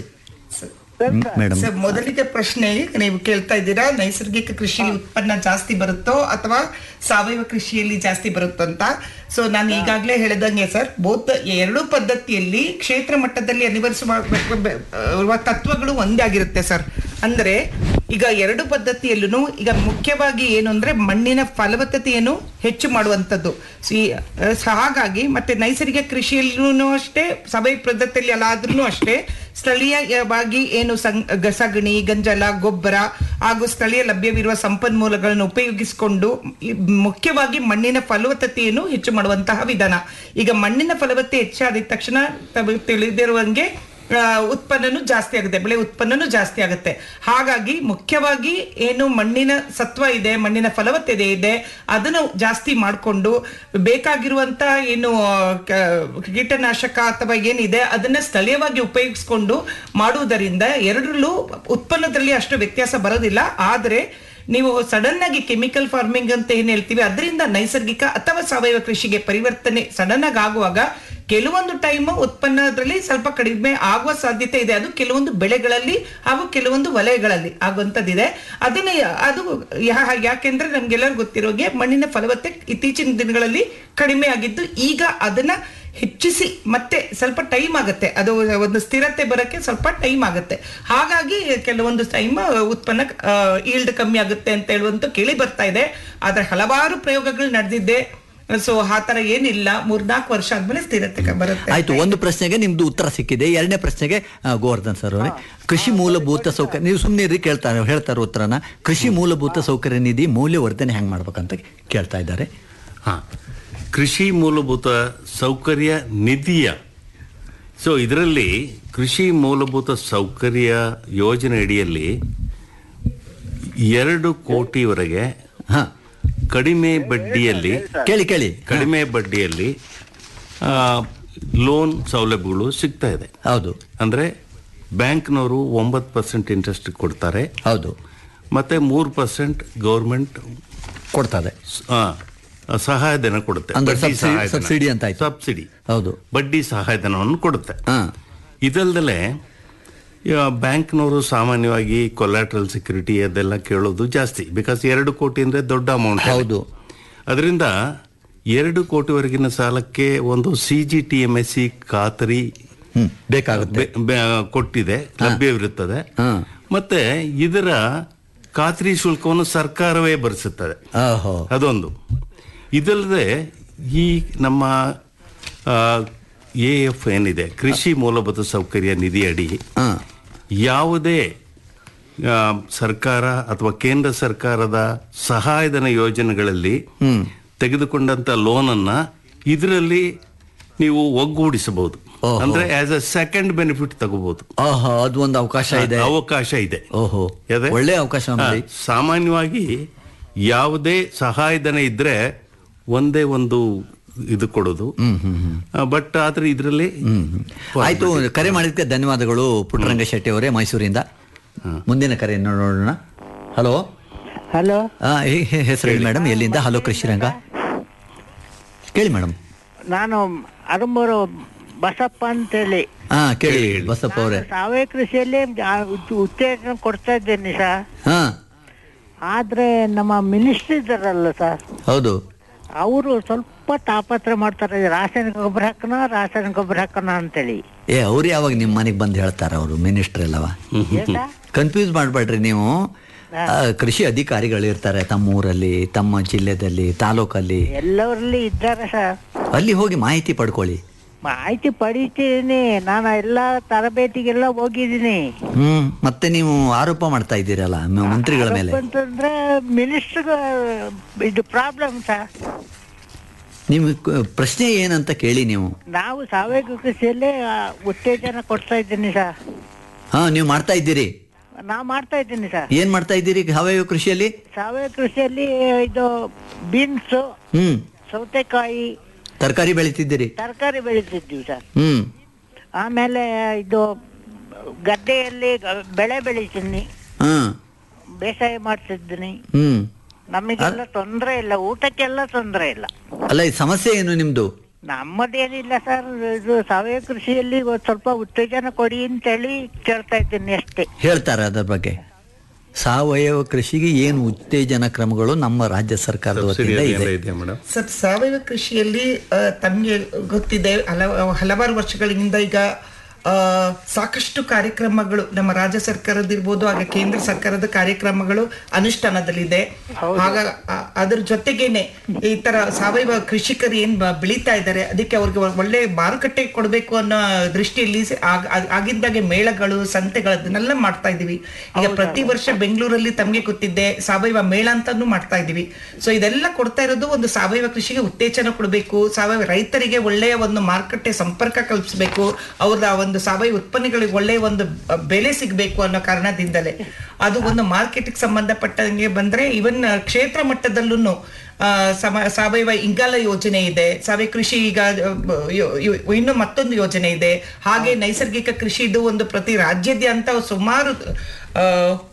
ಮೇಡಮ್ ಸರ್ ಮೊದಲಿಗೆ ಪ್ರಶ್ನೆ ನೀವು ಕೇಳ್ತಾ ಇದ್ದೀರಾ ನೈಸರ್ಗಿಕ ಕೃಷಿಯಲ್ಲಿ ಉತ್ಪನ್ನ ಜಾಸ್ತಿ ಬರುತ್ತೋ ಅಥವಾ ಸಾವಯವ ಕೃಷಿಯಲ್ಲಿ ಜಾಸ್ತಿ ಬರುತ್ತೋ ಅಂತ ಸೊ ನಾನು ಈಗಾಗಲೇ ಹೇಳಿದಂಗೆ ಸರ್ ಬೋತ್ ಎರಡು ಪದ್ಧತಿಯಲ್ಲಿ ಕ್ಷೇತ್ರ ಮಟ್ಟದಲ್ಲಿ ಅನಿವರಿಸುವ ಇರುವ ತತ್ವಗಳು ಒಂದೇ ಆಗಿರುತ್ತೆ ಸರ್ ಅಂದ್ರೆ ಈಗ ಎರಡು ಪದ್ಧತಿಯಲ್ಲೂ ಈಗ ಮುಖ್ಯವಾಗಿ ಏನು ಅಂದ್ರೆ ಮಣ್ಣಿನ ಫಲವತ್ತತೆಯನ್ನು ಹೆಚ್ಚು ಮಾಡುವಂಥದ್ದು ಸೊ ಈ, ಆ, ಸೊ ಹಾಗಾಗಿ ಮತ್ತೆ ನೈಸರ್ಗಿಕ ಕೃಷಿಯಲ್ಲೂ ಅಷ್ಟೇ ಸಾವಯವ ಪದ್ಧತಿಯಲ್ಲಿ ಅಲ್ಲಾದ್ರೂ ಅಷ್ಟೇ ಸ್ಥಳೀಯವಾಗಿ ಏನು ಸಂ ಗ- ಸಗಣಿ ಗಂಜಲ ಗೊಬ್ಬರ ಹಾಗೂ ಸ್ಥಳೀಯ ಲಭ್ಯವಿರುವ ಸಂಪನ್ಮೂಲಗಳನ್ನು ಉಪಯೋಗಿಸಿಕೊಂಡು ಈ ಮುಖ್ಯವಾಗಿ ಮಣ್ಣಿನ ಫಲವತ್ತತೆಯನ್ನು ಹೆಚ್ಚು ಮಾಡುವಂತಹ ವಿಧಾನ ಈಗ ಮಣ್ಣಿನ ಫಲವತ್ತತೆ ಹೆಚ್ಚಾದ ತಕ್ಷಣ ತಮಗೆ ತಿಳಿದಿರುವಂಗೆ ಆ, ಉತ್ಪನ್ನನೂ ಜಾಸ್ತಿ ಆಗುತ್ತೆ ಬೆಳೆ ಉತ್ಪನ್ನನೂ ಜಾಸ್ತಿ ಆಗುತ್ತೆ ಹಾಗಾಗಿ ಮುಖ್ಯವಾಗಿ ಏನು ಮಣ್ಣಿನ ಸತ್ವ ಇದೆ ಮಣ್ಣಿನ ಫಲವತ್ತತೆ ಇದೆ ಅದನ್ನು ಜಾಸ್ತಿ ಮಾಡಿಕೊಂಡು ಬೇಕಾಗಿರುವಂತ ಏನು ಆ, ಕ- ಕೀಟನಾಶಕ ಅಥವಾ ಏನಿದೆ ಅದನ್ನ ಸ್ಥಳೀಯವಾಗಿ ಉಪಯೋಗಿಸ್ಕೊಂಡು ಮಾಡುವುದರಿಂದ ಎರಡರಲ್ಲೂ ಉತ್ಪನ್ನದಲ್ಲಿ ಅಷ್ಟು ವ್ಯತ್ಯಾಸ ಬರೋದಿಲ್ಲ ಆದರೆ ನೀವು ಸಡನ್ ಆಗಿ ಕೆಮಿಕಲ್ ಫಾರ್ಮಿಂಗ್ ಅಂತ ಏನ್ ಹೇಳ್ತೀವಿ ಅದರಿಂದ ನೈಸರ್ಗಿಕ ಅಥವಾ ಸಾವಯವ ಕೃಷಿಗೆ ಪರಿವರ್ತನೆ ಸಡನ್ ಆಗಿ ಆಗುವಾಗ ಕೆಲವೊಂದು ಟೈಮ್ ಉತ್ಪನ್ನದಲ್ಲಿ ಸ್ವಲ್ಪ ಕಡಿಮೆ ಆಗುವ ಸಾಧ್ಯತೆ ಇದೆ ಅದು ಕೆಲವೊಂದು ಬೆಳೆಗಳಲ್ಲಿ ಹಾಗೂ ಕೆಲವೊಂದು ವಲಯಗಳಲ್ಲಿ ಆಗುವಂತದ್ದಿದೆ ಅದನ್ನ ಅದು ಯಾ- ಯಾಕೆಂದ್ರೆ ನಮ್ಗೆಲ್ಲರಿಗೂ ಗೊತ್ತಿರೋಗೆ ಮಣ್ಣಿನ ಫಲವತ್ತೆ ಇತ್ತೀಚಿನ ದಿನಗಳಲ್ಲಿ ಕಡಿಮೆ ಆಗಿದ್ದು ಈಗ ಅದನ್ನ ಹೆಚ್ಚಿಸಿ ಮತ್ತೆ ಸ್ವಲ್ಪ ಟೈಮ್ ಆಗುತ್ತೆ ಅದು ಒಂದು ಸ್ಥಿರತೆ ಬರಕ್ಕೆ ಸ್ವಲ್ಪ ಟೈಮ್ ಆಗುತ್ತೆ ಹಾಗಾಗಿ ಕೆಲವೊಂದು ಟೈಮ್ ಉತ್ಪನ್ನ ಈಲ್ಡ್ ಕಮ್ಮಿ ಆಗುತ್ತೆ ಅಂತ ಹೇಳುವಂತ ಕೇಳಿ ಬರ್ತಾ ಇದೆ ಆದ್ರೆ ಹಲವಾರು ಪ್ರಯೋಗಗಳು ನಡೆದಿದ್ದೆ ಸೊ ಆ ತರ ಏನಿಲ್ಲ ಮೂರ್ನಾಲ್ಕು ವರ್ಷ ಆದ್ಮೇಲೆ ಸ್ಥಿರತೆ ಕ- ಬರುತ್ತೆ ಆಯ್ತು ಒಂದು ಪ್ರಶ್ನೆಗೆ ನಿಮ್ದು ಉತ್ತರ ಸಿಕ್ಕಿದೆ ಎರಡನೇ ಪ್ರಶ್ನೆಗೆ ಆ, ಗೋವರ್ಧನ್ ಸರ್ ಅವರೇ ಕೃಷಿ ಮೂಲಭೂತ ಸೌಕರ್ಯ ನೀವು ಸುಮ್ಮನೆ ಕೇಳ್ತಾರೆ ಹೇಳ್ತಾರೆ ಉತ್ತರನ ಕೃಷಿ ಮೂಲಭೂತ ಸೌಕರ್ಯ ನಿಧಿ ಮೌಲ್ಯವರ್ಧನೆ ಹೆಂಗ್ ಮಾಡ್ಬೇಕಂತ ಕೇಳ್ತಾ ಇದ್ದಾರೆ ಹಾ ಕೃಷಿ ಮೂಲಭೂತ ಸೌಕರ್ಯ ನಿಧಿಯ ಸೊ ಇದರಲ್ಲಿ ಕೃಷಿ ಮೂಲಭೂತ ಸೌಕರ್ಯ ಯೋಜನೆ ಅಡಿಯಲ್ಲಿ ಎರಡು ಕೋಟಿವರೆಗೆ ಹಾ ಕಡಿಮೆ ಬಡ್ಡಿಯಲ್ಲಿ ಕೇಳಿ ಕೇಳಿ ಕಡಿಮೆ ಬಡ್ಡಿಯಲ್ಲಿ ಲೋನ್ ಸೌಲಭ್ಯಗಳು ಸಿಗ್ತಾ ಇದೆ ಹೌದು ಅಂದ್ರೆ ಬ್ಯಾಂಕ್ನವರು ಒಂಬತ್ತು ಪರ್ಸೆಂಟ್ ಇಂಟ್ರೆಸ್ಟ್ ಕೊಡ್ತಾರೆ ಹೌದು ಮತ್ತೆ ಮೂರು ಪರ್ಸೆಂಟ್ ಗೌರ್ಮೆಂಟ್ ಕೊಡ್ತಾರೆ ಸಹಾಯಧನ ಕೊಡುತ್ತೆ ಅಂದ್ರೆ ಬಡ್ಡಿ ಸಬ್ಸಿಡಿ- ಸಹಾಯಧನ. ಸಬ್ಸಿಡಿ ಅಂತ ಆಯ್ತು. ಸಬ್ಸಿಡಿ ಹೌದು ಬಡ್ಡಿ ಸಹಾಯಧನವನ್ನು ಕೊಡುತ್ತೆ ಹಾ ಇದಲ್ದಲೆ ಬ್ಯಾಂಕ್ನವರು ಸಾಮಾನ್ಯವಾಗಿ ಕೊಲ್ಯಾಟ್ರಲ್ ಸೆಕ್ಯೂರಿಟಿ ಅದೆಲ್ಲ ಕೇಳೋದು ಜಾಸ್ತಿ ಬಿಕಾಸ್ ಎರಡು ಕೋಟಿ ಅಂದ್ರೆ ದೊಡ್ಡ ಅಮೌಂಟ್ ಹೌದು ಅದರಿಂದ ಎರಡು ಕೋಟಿವರೆಗಿನ ಸಾಲಕ್ಕೆ ಒಂದು C G T M S C ಖಾತರಿ ಹ್ಮ್ ಬೇಕಾಗುತ್ತೆ ಬೆ- ಬೆ- ಕೊಟ್ಟಿದೆ ಲಭ್ಯವಿರುತ್ತದೆ ಹಾ. ಮತ್ತೆ ಇದರ ಖಾತ್ರಿ ಶುಲ್ಕವನ್ನು ಸರ್ಕಾರವೇ ಭರಿಸುತ್ತದೆ ಓಹೋ ಅದೊಂದು ಇದಲ್ಲದೆ ಈ ನಮ್ಮ ಎ ಎಫ್ ಏನಿದೆ ಕೃಷಿ ಮೂಲಭೂತ ಸೌಕರ್ಯ ನಿಧಿ ಅಡಿ ಹಾ ಯಾವುದೇ ಆ, ಸರ್ಕಾರ ಅಥವಾ ಕೇಂದ್ರ ಸರ್ಕಾರದ ಸಹಾಯಧನ ಯೋಜನೆಗಳಲ್ಲಿ ತೆಗೆದುಕೊಂಡಂತ ಲೋನ್ ಅನ್ನ ಇದರಲ್ಲಿ ನೀವು ಒಗ್ಗೂಡಿಸಬಹುದು ಓಹೋ. ಅಂದ್ರೆ ಆಸ್ ಅ ಸೆಕೆಂಡ್ ಬೆನಿಫಿಟ್ ತಗೋಬಹುದು ಓಹೋ ಅದು ಒಂದು ಅವಕಾಶ ಇದೆ ಅವಕಾಶ ಇದೆ ಓಹೋ ಯಾವ್ದೇ? ಒಳ್ಳೆ ಅವಕಾಶ ಹಾ, ಮಾಡಿ ಸಾಮಾನ್ಯವಾಗಿ ಯಾವುದೇ ಸಹಾಯಧನ ಇದ್ರೆ ಒಂದೇ ಒಂದು ಇದು ಕೊಡೋದು ಬಟ್ ಆದ್ರೆ ಇದರಲ್ಲಿ ಆಯ್ತು ಕರೆ ಮಾಡಿದ್ದಕ್ಕೆ ಧನ್ಯವಾದಗಳು ಪುಟ್ಟರಂಗ ಶೆಟ್ಟಿ ಅವರೇ ಮೈಸೂರಿಂದ ಮುಂದಿನ ಕರೆ ನೋಡೋಣ ಹಲೋ ಹಲೋ ಹೆಸರು ಹೇಳಿ ಮೇಡಮ್ ಎಲ್ಲಿಂದ ಹಲೋ ಕೃಷಿರಂಗ ಕೇಳಿ ಮೇಡಮ್ ನಾನು ಅರುಮೂರು ಬಸಪ್ಪ ಅಂತೇಳಿ ಹಾ ಕೇಳಿ ಬಸಪ್ಪ ಅವರೇ ಸಾವಯವ ಕೃಷಿಯಲ್ಲಿ ಜಾ- ಉತ್- ಉತ್ತೇಜನ ಕೊಡ್ತಾ ಇದ್ದೇನೆ ಸರ್ ಹಾ ಆದ್ರೆ ನಮ್ಮ ಮಿನಿಸ್ಟರ್ ಇದ್ದಾರಲ್ಲ ಸರ್ ಹೌದು ಅವರು ಸ್ವಲ್ಪ ತಾಪತ್ರ ಮಾಡ್ತಾರೆ ರಾಸಾಯನಿಕ ಗೊಬ್ಬರ ಹಾಕೋಣ ರಾಸಾಯನಿಕ ಗೊಬ್ಬರ ಹಾಕೋಣ ಅಂತೇಳಿ ಏ ಅವ್ರು ಯಾವಾಗ ನಿಮ್ಮ ಮನೆಗೆ ಬಂದು ಹೇಳ್ತಾರ ಅವರು ಮಿನಿಸ್ಟರ್ ಎಲ್ಲವ ಏನ ಕನ್ಫ್ಯೂಸ್ ಮಾಡಬೇಡ್ರಿ ನೀವು ಆ, ಕೃಷಿ ಅಧಿಕಾರಿಗಳು ಇರ್ತಾರೆ ತಮ್ಮ ಊರಲ್ಲಿ ತಮ್ಮ ಜಿಲ್ಲೆದಲ್ಲಿ ತಾಲೂಕಲ್ಲಿ ಎಲ್ಲವರಲ್ಲಿ ಇದ್ದಾರೆ ಸರ್ ಅಲ್ಲಿ ಹೋಗಿ ಮಾಹಿತಿ ಪಡ್ಕೊಳ್ಳಿ ಮಾಹಿತಿ ಪಡಿತೀನಿ ನಾನು ಎಲ್ಲ ತರಬೇತಿಗೆಲ್ಲ ಹೋಗಿದ್ದೀನಿ ಹ್ಮ್ ಮತ್ತೆ ನೀವು ಆರೋಪ ಮಾಡ್ತಾ ಇದ್ದೀರಲ್ಲ ಮ- ಮಂತ್ರಿಗಳ ಮೇಲೆ ಅಂತಂದ್ರೆ ಮಿನಿಸ್ಟರ್ ಇದು ಪ್ರಾಬ್ಲಮ್ ಸರ್ ನಿಮ್ ಕ- ಪ್ರಶ್ನೆ ಏನಂತ ಕೇಳಿ ನೀವು ನಾವು ಸಾವಯವ ಕೃಷಿಯಲ್ಲಿ ಆ, ಉತ್ತೇಜನ ಕೊಡ್ತಾ ಇದ್ದೀನಿ ಸರ್ ಹಾ ನೀವು ಮಾಡ್ತಾ ಇದ್ದೀರಿ ನಾ ಮಾಡ್ತಾ ಇದ್ದೀನಿ ಸರ್ ಏನ್ ಮಾಡ್ತಾ ಇದ್ದೀರಿ ಸಾವಯವ ಕೃಷಿಯಲ್ಲಿ ಸಾವಯವ ಕೃಷಿಯಲ್ಲಿ ಇದು ಬೀನ್ಸ್ ಹ್ಮ್ ಸೌತೆಕಾಯಿ ತರಕಾರಿ ಬೆಳಿತಿದ್ದೀರಿ ತರಕಾರಿ ಬೆಳೀತಿದ್ವಿ ಸರ್ ಹ್ಮ್ ಆಮೇಲೆ ಇದು ಗದ್ದೆಯಲ್ಲಿ ಗ- ಬೆಳೆ ಬೆಳಿತೀನಿ ಹ್ಮ್ ಬೇಸಾಯ ಮಾಡ್ತಿದ್ದೀನಿ ಹ್ಮ್ ನಮಗೆಲ್ಲ ತೊಂದರೆ ಇಲ್ಲ ಊಟಕ್ಕೆಲ್ಲ ತೊಂದರೆ ಇಲ್ಲ ಅಲ್ಲ ಈ ಸಮಸ್ಯೆ ಏನು ನಿಮ್ದು ನಮ್ಮದೇನಿಲ್ಲ ಸರ್ ಇದು ಸಾವಯವ ಕೃಷಿಯಲ್ಲಿ ಒಂದ್ ಸ್ವಲ್ಪ ಉತ್ತೇಜನ ಕೊಡಿ ಅಂತೇಳಿ ಕೇಳ್ತಾ ಇದ್ದೀನಿ ಅಷ್ಟೇ ಹೇಳ್ತಾರೆ ಅದರ ಬಗ್ಗೆ ಸಾವಯವ ಕೃಷಿಗೆ ಏನು ಉತ್ತೇಜನ ಕ್ರಮಗಳು ನಮ್ಮ ರಾಜ್ಯ ಸರ್ಕಾರದ ಸಬ್ಸಿಡಿ ವತಿಯಿಂದ ಅದೆಲ್ಲ ಇದೆ ಇದೆಯಾ ಮೇಡಮ್ ಸರ್ ಸಾವಯವ ಕೃಷಿಯಲ್ಲಿ ಆ, ತಮ್ಗೆ ಗೊತ್ತಿದೆ ಹಲವ ಹಲವಾರು ವರ್ಷಗಳಿಂದ ಈಗ ಆ, ಸಾಕಷ್ಟು ಕಾರ್ಯಕ್ರಮಗಳು ನಮ್ಮ ರಾಜ್ಯ ಸರ್ಕಾರದಿರ್ಬೋದು ಹಾಗೆ ಕೇಂದ್ರ ಸರ್ಕಾರದ ಕಾರ್ಯಕ್ರಮಗಳು ಅನುಷ್ಠಾನದಲ್ಲಿದೆ ಆಗ ಆ- ಅದ್ರ ಜೊತೆಗೇನೆ ಈ ತರ ಸಾವಯವ ಕೃಷಿಕರು ಏನ್ ಬ- ಬೆಳೀತಾ ಇದ್ದಾರೆ ಅದಕ್ಕೆ ಅವ್ರಿಗೆ ಒಳ್ಳೆ ಮಾರುಕಟ್ಟೆ ಕೊಡಬೇಕು ಅನ್ನೋ ದೃಷ್ಟಿಯಲ್ಲಿ ಸ- ಆಗ- ಆಗ- ಆಗಿದ್ದಾಗೆ ಮೇಳಗಳು ಸಂತೆಗಳು ಅದನ್ನೆಲ್ಲ ಮಾಡ್ತಾ ಇದೀವಿ ಈಗ ಪ್ರತಿ ವರ್ಷ ಬೆಂಗಳೂರಲ್ಲಿ ತಮ್ಗೆ ಗೊತ್ತಿದ್ದೆ ಸಾವಯವ ಮೇಳ ಅಂತಾನು ಮಾಡ್ತಾ ಇದೀವಿ ಸೊ ಇದೆಲ್ಲ ಕೊಡ್ತಾ ಇರೋದು ಒಂದು ಸಾವಯವ ಕೃಷಿಗೆ ಉತ್ತೇಜನ ಕೊಡಬೇಕು ಸಾವಯವ ರೈತರಿಗೆ ಒಳ್ಳೆಯ ಒಂದು ಮಾರುಕಟ್ಟೆ ಸಂಪರ್ಕ ಕಲ್ಪಿಸಬೇಕು ಅವ್ರ ಒಂದು ಸಾವಯವ ಉತ್ಪನ್ನಗಳಿಗೆ ಒಳ್ಳೆಯ ಒಂದು ಅ, ಬೆಲೆ ಸಿಗಬೇಕು ಅನ್ನೋ ಕಾರಣದಿಂದಲೇ ಅದು ಒಂದು ಮಾರ್ಕೆಟ್ಗೆ ಸಂಬಂಧಪಟ್ಟಂಗೆ ಬಂದ್ರೆ ಇವನ್ ಕ್ಷೇತ್ರ ಮಟ್ಟದಲ್ಲೂ ಸಮ ಸಾವಯವ ಇಂಗಾಲ ಯೋಜನೆ ಇದೆ ಸಾವಯವ ಕೃಷಿ ಈಗ ಅ, ಬ- ಯೋ- ಯೋ- ಇನ್ನು ಮತ್ತೊಂದು ಯೋಜನೆ ಇದೆ ಹಾಗೆ ನೈಸರ್ಗಿಕ ಕೃಷಿದು ಒಂದು ಪ್ರತಿ ರಾಜ್ಯಾದ್ಯಂತ ಸುಮಾರು ಆ,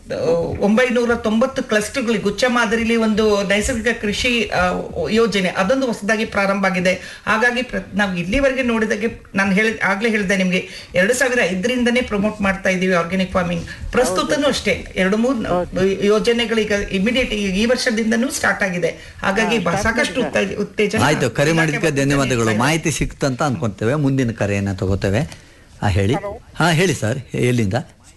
ಒಂಬೈನೂರ ತೊಂಬತ್ತು ಕ್ಲಸ್ಟರ್ಗಳಿಗೆ ಗುಚ್ಚ ಮಾದರಿಲಿ ಒಂದು ನೈಸರ್ಗಿಕ ಕೃಷಿ ಆ, ಯೋಜನೆ ಅದೊಂದು ಹೊಸದಾಗಿ ಪ್ರಾರಂಭ ಆಗಿದೆ ಹಾಗಾಗಿ ಪ್ರ- ನಾವು ಇಲ್ಲಿವರೆಗೆ ನೋಡಿದಾಗೆ ನಾನು ಹೇಳಿ ಆಗ್ಲೇ ಹೇಳಿದೆ ನಿಮ್ಗೆ ಎರಡು ಸಾವಿರ ಐದರಿಂದನೇ ಪ್ರಮೋಟ್ ಮಾಡ್ತಾ ಇದೀವಿ ಆರ್ಗ್ಯಾನಿಕ್ ಫಾರ್ಮಿಂಗ್ ಪ್ರಸ್ತುತನೂ ಅಷ್ಟೇ ಎರಡು ಮೂರು ಯೋಜನೆಗಳೀಗ ಇಮಿಡಿಯೇಟ್ ಈ ವರ್ಷದಿಂದನೂ ಸ್ಟಾರ್ಟ್ ಆಗಿದೆ ಹಾಗಾಗಿ ಬ- ಸಾಕಷ್ಟು ಉತ್ತೇ- ಉತ್ತೇಜನ ಆಯ್ತು ಕರೆ ಇಲಾಖೆ ಮಾಡಿದ್ದಕ್ಕೆ ವತಿಯಿಂದ ಧನ್ಯವಾದಗಳು ನೀಡ್ತಾ ಇದೆ. ಮಾಹಿತಿ ಸಿಕ್ತಂತ ಅನ್ಕೊಂತೇವೆ ಮುಂದಿನ ಕರೆಯನ್ನ ತಗೋತೇವೆ ಹಾ ಹೇಳಿ ಹಾ ಹೇಳಿ ಸರ್ ಎಲ್ಲಿಂದ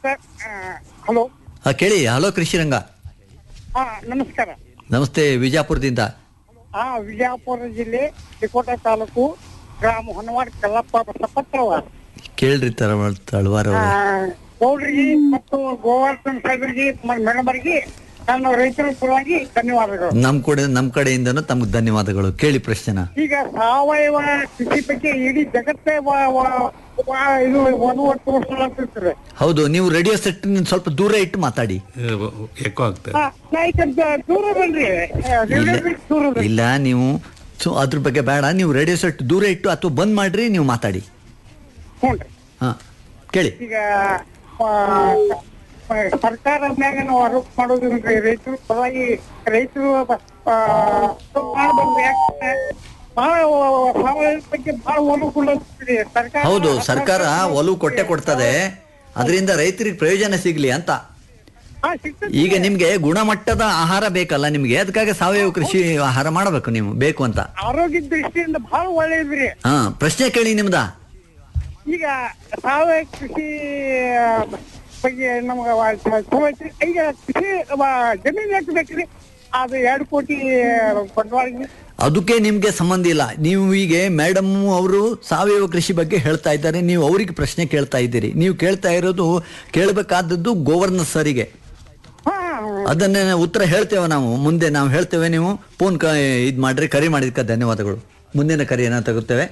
ಹಲೋ ಹಾ ಕೇಳಿ ಹಲೋ ಕೃಷಿರಂಗ ಹಾ ನಮಸ್ಕಾರ ನಮಸ್ತೆ ವಿಜಯಪುರದಿಂದ ಆ ವಿಜಯಪುರ ಜಿಲ್ಲೆ ತಿಕೋಟ ತಾಲೂಕು ಗ್ರಾಮ ಹೊನ್ನವಾಡ ಕಲ್ಲಪ್ಪ ಬಸಪ್ಪತ್ತವ ಕೇಳ್ರಿ ತರ ತಳವಾರ ಆ, ಗೌಡ್ರಿಗೆ ಮತ್ತು ಗೋವರ್ಧನ್ ಸಾಹೇಬರಿಗೆ ಮೇಡಮರಿಗೆ ನಾನು ರೈತರ ಪರವಾಗಿ ಧನ್ಯವಾದಗಳು ನಮ್ ಕಡೆ ನಮ್ ಕಡೆಯಿಂದನೂ ತಮ್ಗೆ ಧನ್ಯವಾದಗಳು ಕೇಳಿ ಪ್ರಶ್ನೆನ ಈಗ ಸಾವಯವ ಕೃಷಿ ಬಗ್ಗೆ ಇಡೀ ಜಗತ್ತೇ ವ- ವ- ವ- ಇದು ಒಂದು ತೋರಿಸಲಾಗ್ತಿರ್ತಾರೆ ಹೌದು ನೀವು ರೇಡಿಯೋ ಸೆಟ್ ಸ್ವಲ್ಪ ದೂರ ಇಟ್ಟು ಮಾತಾಡಿ ಎಕೋ ಆಗ್ತದೆ ನಾ ಈಗ ದ- ದೂರ ಬನ್ರಿ ಇಲ್ಲ ದೂರ ಬನ್ರಿ. ಇಲ್ಲ ನೀವು ಸೊ ಅದ್ರ ಬಗ್ಗೆ ಬೇಡ ನೀವು ರೇಡಿಯೋ ಸೆಟ್ ದೂರ ಇಟ್ಟು ಅಥವಾ ಬಂದ್ ಮಾಡ್ರಿ ನೀವು ಮಾತಾಡಿ ಹ್ಞೂನ್ರಿ ಹಾ ಕೇಳಿ ಈಗ ಆ, ಆ, ಸರ್ಕಾರ ಮ್ಯಾಗ ನಾವು ಆರೋಪ ಮಾಡೋದ್ರಿ ರೈತರು ಪರವಾಗಿ ರೈತರು ಮಾಡಬಹುದು ಯಾಕಂದ್ರೆ ಬಹಳ ಸಾವಯವ ಬಗ್ಗೆ ಬಹಳ ಒಲವು ಕೊಡ್ಲತ್ತೀರಿ ಸರ್ಕಾರ ಹೌದು ಸರ್ಕಾರ ಒಲವು ಕೊಟ್ಟೆ ಕೊಡ್ತದೆ ಅದರಿಂದ ರೈತರಿಗೆ ಪ್ರಯೋಜನ ಸಿಗ್ಲಿ ಅಂತ ಹಾ, ಸಿಗ್ತದೆ. ಈಗ ನಿಮ್ಗೆ ಗುಣಮಟ್ಟದ ಆಹಾರ ಬೇಕಲ್ಲ ನಿಮ್ಗೆ ಅದಕ್ಕಾಗಿ ಸಾವಯವ ಕೃಷಿ ಆಹಾರ ಮಾಡಬೇಕು ನೀವು ಬೇಕು ಅಂತ ಆರೋಗ್ಯ ದೃಷ್ಟಿಯಿಂದ ಬಹಳ ಒಳ್ಳೇದ್ರಿ ಹಾ ಪ್ರಶ್ನೆ ಕೇಳಿ ನಿಮ್ದ ಈಗ ಸಾವಯವ ಕೃಷಿ ಆ, ಬಗ್ಗೆ ನಮ್ಗೆ ವ- ಚಲೋ ಐತ್ರಿ. ಈಗ ಕೃಷಿ ವ- ಜಮೀನ್ ಎಷ್ಟು ಬೇಕ್ರಿ ಅದು ಎರಡು ಕೋಟಿ ಬಂಡವಾಳ ಅದಕ್ಕೆ ನಿಮ್ಗೆ ಸಂಬಂಧ ಇಲ್ಲ ನೀವು ಈಗ ಮೇಡಮ್ ಅವರು ಸಾವಯವ ಕೃಷಿ ಬಗ್ಗೆ ಹೇಳ್ತಾ ಇದ್ದಾರೆ ನೀವು ಅವರಿಗೆ ಪ್ರಶ್ನೆ ಕೇಳ್ತಾ ಇದ್ದೀರಿ ನೀವು ಕೇಳ್ತಾ ಇರೋದು ಕೇಳಬೇಕಾದದ್ದು ಗೋವರ್ನರ್ ಸರಿಗೆ ಅದನ್ನೇ ಉತ್ತರ ಹೇಳ್ತೇವೆ ನಾವು ಮುಂದೆ ನಾವು ಹೇಳ್ತೇವೆ ನೀವು ಫೋನ್ ಕ ಇದು ಮಾಡ್ರಿ ಕರೆ ಮಾಡಿದ್ಕ ಧನ್ಯವಾದಗಳು ಮುಂದಿನ ಕರೆಯನ್ನ ತಗುತ್ತೇವೆ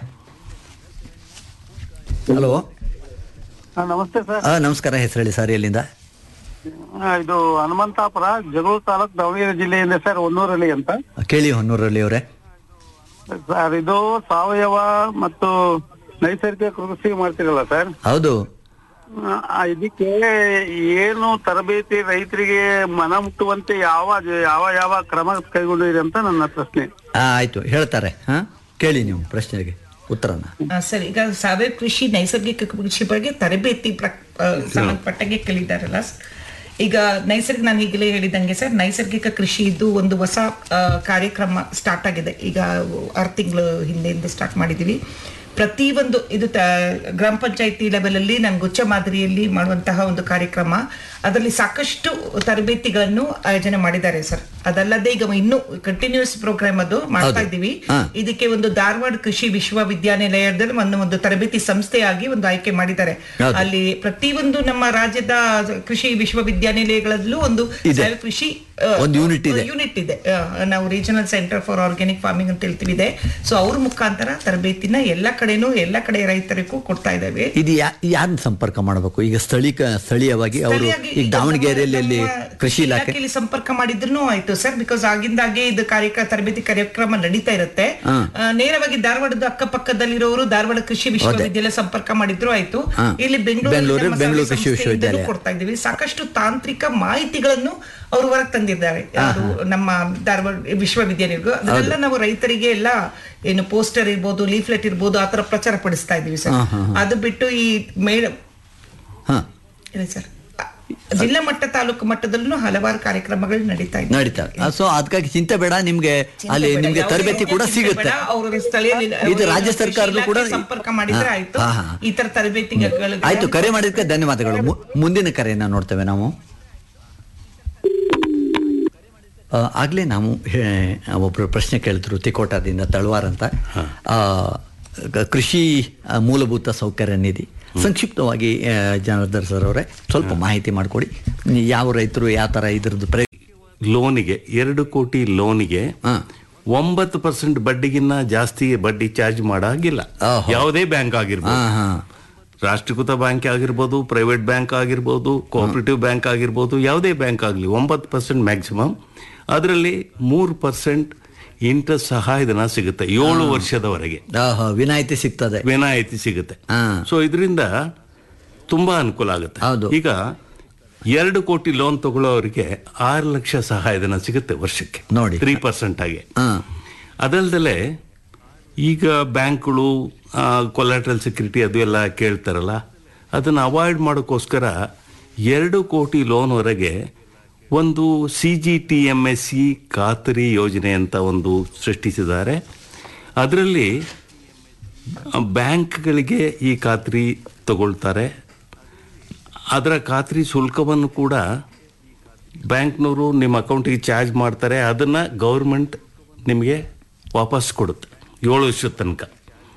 ಹಲೋ ನಮಸ್ತೆ ಸರ್ ಆ, ನಮಸ್ಕಾರ ಹೆಸರು ಹೇಳಿ ಸರ್ ಎಲ್ಲಿಂದ ಇದು ಹನುಮಂತಾಪುರ ಜಗಳೂರು ತಾಲೂಕ್ ದಾವಣಗೆರೆ ಜಿಲ್ಲೆಯಿಂದ ಸರ್ ಹೊನ್ನೂರಲ್ಲಿ ಅಂತ ಕೇಳಿ ಹೊನ್ನೂರಲ್ಲಿ ಅವರೇ ಸರ್ ಇದು ಸಾವಯವ ಮತ್ತು ನೈಸರ್ಗಿಕ ಕೃಷಿ ಮಾಡ್ತಿರಲ್ಲ ಸರ್ ಹೌದು ಆ, ಇದಕ್ಕೆ ಏನು ತರಬೇತಿ ರೈತರಿಗೆ ಮನ ಮುಟ್ಟುವಂತೆ ಯಾವ ಯಾವ ಯಾವ ಕ್ರಮ ಕೈಗೊಂಡಿದೆ ಅಂತ ನನ್ನ ಪ್ರಶ್ನೆ ಆ, ಆಯ್ತು ಹೇಳ್ತಾರೆ ಹಾ ಕೇಳಿ ನೀವು ಪ್ರಶ್ನೆಗೆ ಉತ್ತರನ ಆ, ಸರ್ ಈಗ ಸಾವಯವ ಕೃಷಿ ನೈಸರ್ಗಿಕ ಕೃಷಿ ಬಗ್ಗೆ ತರಬೇತಿ ಪ್ರ- ಆ, ಸಂಬಂಧಪಟ್ಟಾಗೆ ಕಲಿತಾರಲ್ಲ ಸ್- ಈಗ ನೈಸರ್ಗಿಕ ನಾನು ಈಗಲೇ ಹೇಳಿದಂಗೆ ಸರ್ ನೈಸರ್ಗಿಕ ಕೃಷಿ ಇದು ಒಂದು ಹೊಸ ಆ, ಕಾರ್ಯಕ್ರಮ ಸ್ಟಾರ್ಟ್ ಆಗಿದೆ ಈಗ ಆರು ತಿಂಗಳು ಹಿಂದೆಯಿಂದ ಸ್ಟಾರ್ಟ್ ಮಾಡಿದ್ದೀವಿ ಪ್ರತಿಯೊಂದು ಇದು ತ- ಗ್ರಾಮ ಪಂಚಾಯತಿ ಲೆವೆಲ್ ಅಲ್ಲಿ ನಾನು ಗುಚ್ಚ ಮಾದರಿಯಲ್ಲಿ ಮಾಡುವಂತಹ ಒಂದು ಕಾರ್ಯಕ್ರಮ ಅದರಲ್ಲಿ ಸಾಕಷ್ಟು ತರಬೇತಿಗಳನ್ನು ಆಯೋಜನೆ ಮಾಡಿದ್ದಾರೆ ಸರ್ ಅದಲ್ಲದೆ ಈಗ ಇನ್ನು ಕಂಟಿನ್ಯೂಸ್ ಪ್ರೋಗ್ರಾಮ್ ಅದು ಮಾಡ್ತಾ ಹೌದು. ಇದ್ದೀವಿ ಹಾ. ಇದಕ್ಕೆ ಒಂದು ಧಾರವಾಡ ಕೃಷಿ ವಿಶ್ವವಿದ್ಯಾನಿಲಯದಲ್ಲಿ ಒಂದು ಒಂದು ತರಬೇತಿ ಸಂಸ್ಥೆಯಾಗಿ ಒಂದು ಆಯ್ಕೆ ಮಾಡಿದ್ದಾರೆ ಹೌದು. ಅಲ್ಲಿ ಪ್ರತಿಯೊಂದು ನಮ್ಮ ರಾಜ್ಯದ ಕೃಷಿ ವಿಶ್ವವಿದ್ಯಾನಿಲಯಗಳಲ್ಲೂ ಒಂದು ಇದೆ. ಸಾವಯವ ಕೃಷಿ ಒಂದು unit ಇದೆ. ಯೂನಿಟ್ ಇದೆ ಆ, ನಾವು regional centre for organic farming ಅಂತ ಹೇಳ್ತೀವಿ ಇದೆ ಸೊ ಅವ್ರ ಮುಖಾಂತರ ತರಬೇತಿನ ಎಲ್ಲ ಕಡೆನೂ ಎಲ್ಲ ಕಡೆ ರೈತರಿಗೂ ಕೊಡ್ತಾ ಇದ್ದೇವೆ ಇದು ಯಾ- ಯಾರನ್ನ ಸಂಪರ್ಕ ಮಾಡಬೇಕು ಈಗ ಸ್ಥಳೀಕ ಸ್ಥಳೀಯವಾಗಿ ಅವರು ಸ್ಥಳೀಯವಾಗಿ ಈಗ ಈಗ ದಾವಣಗೆರೆಯಲ್ಲಿ ನಮ್ಮ- ಅಲ್ಲಿ ನಮ್ಮ ಕೃಷಿ ಇಲಾಖೆ ಇಲಾಖೆಯಲ್ಲಿ ಸಂಪರ್ಕ ಮಾಡಿದ್ರು ಆಯ್ತು ಸರ್ ಬಿಕಾಸ್ ಆಗಿಂದಾಗೆ ಇದು ಕಾರ್ಯಕ್ರಮ ತರಬೇತಿ ಕಾರ್ಯಕ್ರಮ ನಡೀತಾ ಇರುತ್ತೆ ಹಾ. ಆ, ನೇರವಾಗಿ ಧಾರವಾಡದ ಅಕ್ಕಪಕ್ಕದಲ್ಲಿರೋರು ಧಾರವಾಡ ಕೃಷಿ ವಿಶ್ವವಿದ್ಯಾಲಯ ಸಂಪರ್ಕ ಮಾಡಿದ್ರು ಆಯ್ತು ಹಾ. ಇಲ್ಲಿ ಬೆಂಗಳೂರು ಬೆಂಗಳೂರು- ನಮ್ಮ ಬೆಂಗಳೂರು ಸಂಸ್ಥೆಯಿಂದಲೂ ಕೃಷಿ ವಿಶ್ವವಿದ್ಯಾಲಯ. ಕೊಡ್ತಾ ಇದ್ದೀವಿ ಸಾಕಷ್ಟು ತಾಂತ್ರಿಕ ಮಾಹಿತಿಗಳನ್ನು ಅವರು ಹೊರಗೆ ತಂದಿದ್ದಾರೆ ಯಾರು ನಮ್ಮ ಧಾರವಾಡ ವಿಶ್ವವಿದ್ಯಾಲಯಗಳು ಅದನ್ನೆಲ್ಲ ನಾವು ರೈತರಿಗೆ ಎಲ್ಲ ಏನು ಪೋಸ್ಟರ್ ಇರ್ಬೋದು ಲೀಫ್ಲೆಟ್ ಇರ್ಬೋದು ಆತರ ಪ್ರಚಾರ ಪಡಿಸ್ತಾ ಇದೀವಿ ಸರ್ ಅದು ಬಿಟ್ಟು ಈ ಮೇಡ ಹಾ ಇಲ್ಲ ಸರ್ ಜಿಲ್ಲಾ ಮಟ್ಟ ತಾಲೂಕು ಮಟ್ಟದಲ್ಲೂ ಹಲವಾರು ಕಾರ್ಯಕ್ರಮಗಳು ನಡೀತಾ ಇದೆ ನಡೀತಾ ಸೊ ಅದಕ್ಕಾಗಿ ಚಿಂತೆ ಬೇಡ ನಿಮ್ಗೆ ಅಲ್ಲಿ ನಿಮ್ಗೆ ತರಬೇತಿ ಕೂಡ ಸಿಗುತ್ತೆ ಅವರು ಸ್ಥಳೀಯ ಇದು ರಾಜ್ಯ ಸರ್ಕಾರದ್ದು ಕೂಡ ಸಂಪರ್ಕ ಮಾಡಿದ್ರೆ ಹಾ, ಆಯ್ತು ಹಾ, ಹಾ. ಈ ತರ ತರಬೇತಿಗಳು ಆಯ್ತು ಕರೆ ಮಾಡಿದ್ದಕ್ಕೆ ಧನ್ಯವಾದಗಳು ಮು- ಮುಂದಿನ ಕರೆಯನ್ನ ನೋಡ್ತೇವೆ ನಾವು ಆ, ಆಗ್ಲೇ ನಾವು ಹೇ- ಒಬ್ರು ಪ್ರಶ್ನೆ ಕೇಳಿದ್ರು ತಿಕೋಟದಿಂದ ತಳವಾರ್ ಅಂತ ಆ, ಗ- ಕೃಷಿ ಆ, ಮೂಲಭೂತ ಸೌಕರ್ಯ ನಿಧಿ ಸಂಕ್ಷಿಪ್ತವಾಗಿ ಆ, ಜನಾರ್ದನ್ ಸರ್ ಅವರೇ ಸ್ವಲ್ಪ ಮಾಹಿತಿ ಮಾಡಿಕೊಡಿ ಯಾವ ರೈತರು ಯಾವ ತರ ಇದ್ರದ್ದು ಪ್ರಯ ಲೋನಿಗೆ ಎರಡು ಕೋಟಿ ಲೋನಿಗೆ ಹಾ. ಒಂಬತ್ತು ಪರ್ಸೆಂಟ್ ಬಡ್ಡಿಗಿನ್ನ ಜಾಸ್ತಿ ಬಡ್ಡಿ ಚಾರ್ಜ್ ಮಾಡಾಗಿಲ್ಲ ಆಹಾ. ಯಾವುದೇ ಬ್ಯಾಂಕ್ ಆಗಿರ್ಬೋದು ಹಾ ಹಾ ರಾಷ್ಟ್ರೀಕೃತ ಬ್ಯಾಂಕ್ ಆಗಿರ್ಬೋದು ಪ್ರೈವೇಟ್ ಬ್ಯಾಂಕ್ ಆಗಿರ್ಬೋದು ಕೋಆಪರೇಟಿವ್ ಬ್ಯಾಂಕ್ ಆಗಿರ್ಬೋದು ಯಾವುದೇ ಬ್ಯಾಂಕ್ ಆಗಲಿ ಒಂಬತ್ತು ಪರ್ಸೆಂಟ್ ಮ್ಯಾಕ್ಸಿಮಮ್ ಅದರಲ್ಲಿ ಮೂರು ಪರ್ಸೆಂಟ್ ಇಂಟ್ರೆಸ್ಟ್ ಸಹಾಯಧನ ಸಿಗುತ್ತೆ ಏಳು ವರ್ಷದವರೆಗೆ ಆಹಾ, ವಿನಾಯಿತಿ ಸಿಗ್ತದೆ ವಿನಾಯಿತಿ ಸಿಗುತ್ತೆ ಹಾ. ಸೊ ಇದರಿಂದ ತುಂಬಾ ಅನುಕೂಲ ಆಗುತ್ತೆ ಹೌದು. ಈಗ ಎರಡು ಕೋಟಿ ಲೋನ್ ತಗೊಳ್ಳೋರಿಗೆ ಆರು ಲಕ್ಷ ಸಹಾಯಧನ ಸಿಗುತ್ತೆ ವರ್ಷಕ್ಕೆ ನೋಡಿ. ತ್ರೀ ಪರ್ಸೆಂಟ್ ಆಗಿ ಹಾ ಅದಲ್ದಲೆ ಈಗ ಬ್ಯಾಂಕ್ಗಳು ಕೊಲಾಟ್ರಲ್ ಸೆಕ್ಯೂರಿಟಿ ಅದು ಎಲ್ಲ ಕೇಳ್ತಾರಲ್ಲ ಅದನ್ನು ಅವಾಯ್ಡ್ ಮಾಡೋಕ್ಕೋಸ್ಕರ ಎರಡು ಕೋಟಿ ಲೋನ್ವರೆಗೆ ಒಂದು C G T M S C ಖಾತರಿ ಯೋಜನೆ ಅಂತ ಒಂದು ಸೃಷ್ಟಿಸಿದ್ದಾರೆ ಅದರಲ್ಲಿ ಬ್ಯಾಂಕ್ಗಳಿಗೆ ಈ ಖಾತ್ರಿ ತಗೊಳ್ತಾರೆ ಅದರ ಖಾತ್ರಿ ಶುಲ್ಕವನ್ನು ಕೂಡ ಬ್ಯಾಂಕ್ನವರು ನಿಮ್ಮ ಅಕೌಂಟಿಗೆ ಚಾರ್ಜ್ ಮಾಡ್ತಾರೆ ಅದನ್ನು ಗೌರ್ಮೆಂಟ್ ನಿಮಗೆ ವಾಪಸ್ ಕೊಡುತ್ತೆ ಏಳು ವರ್ಷದ ತನಕ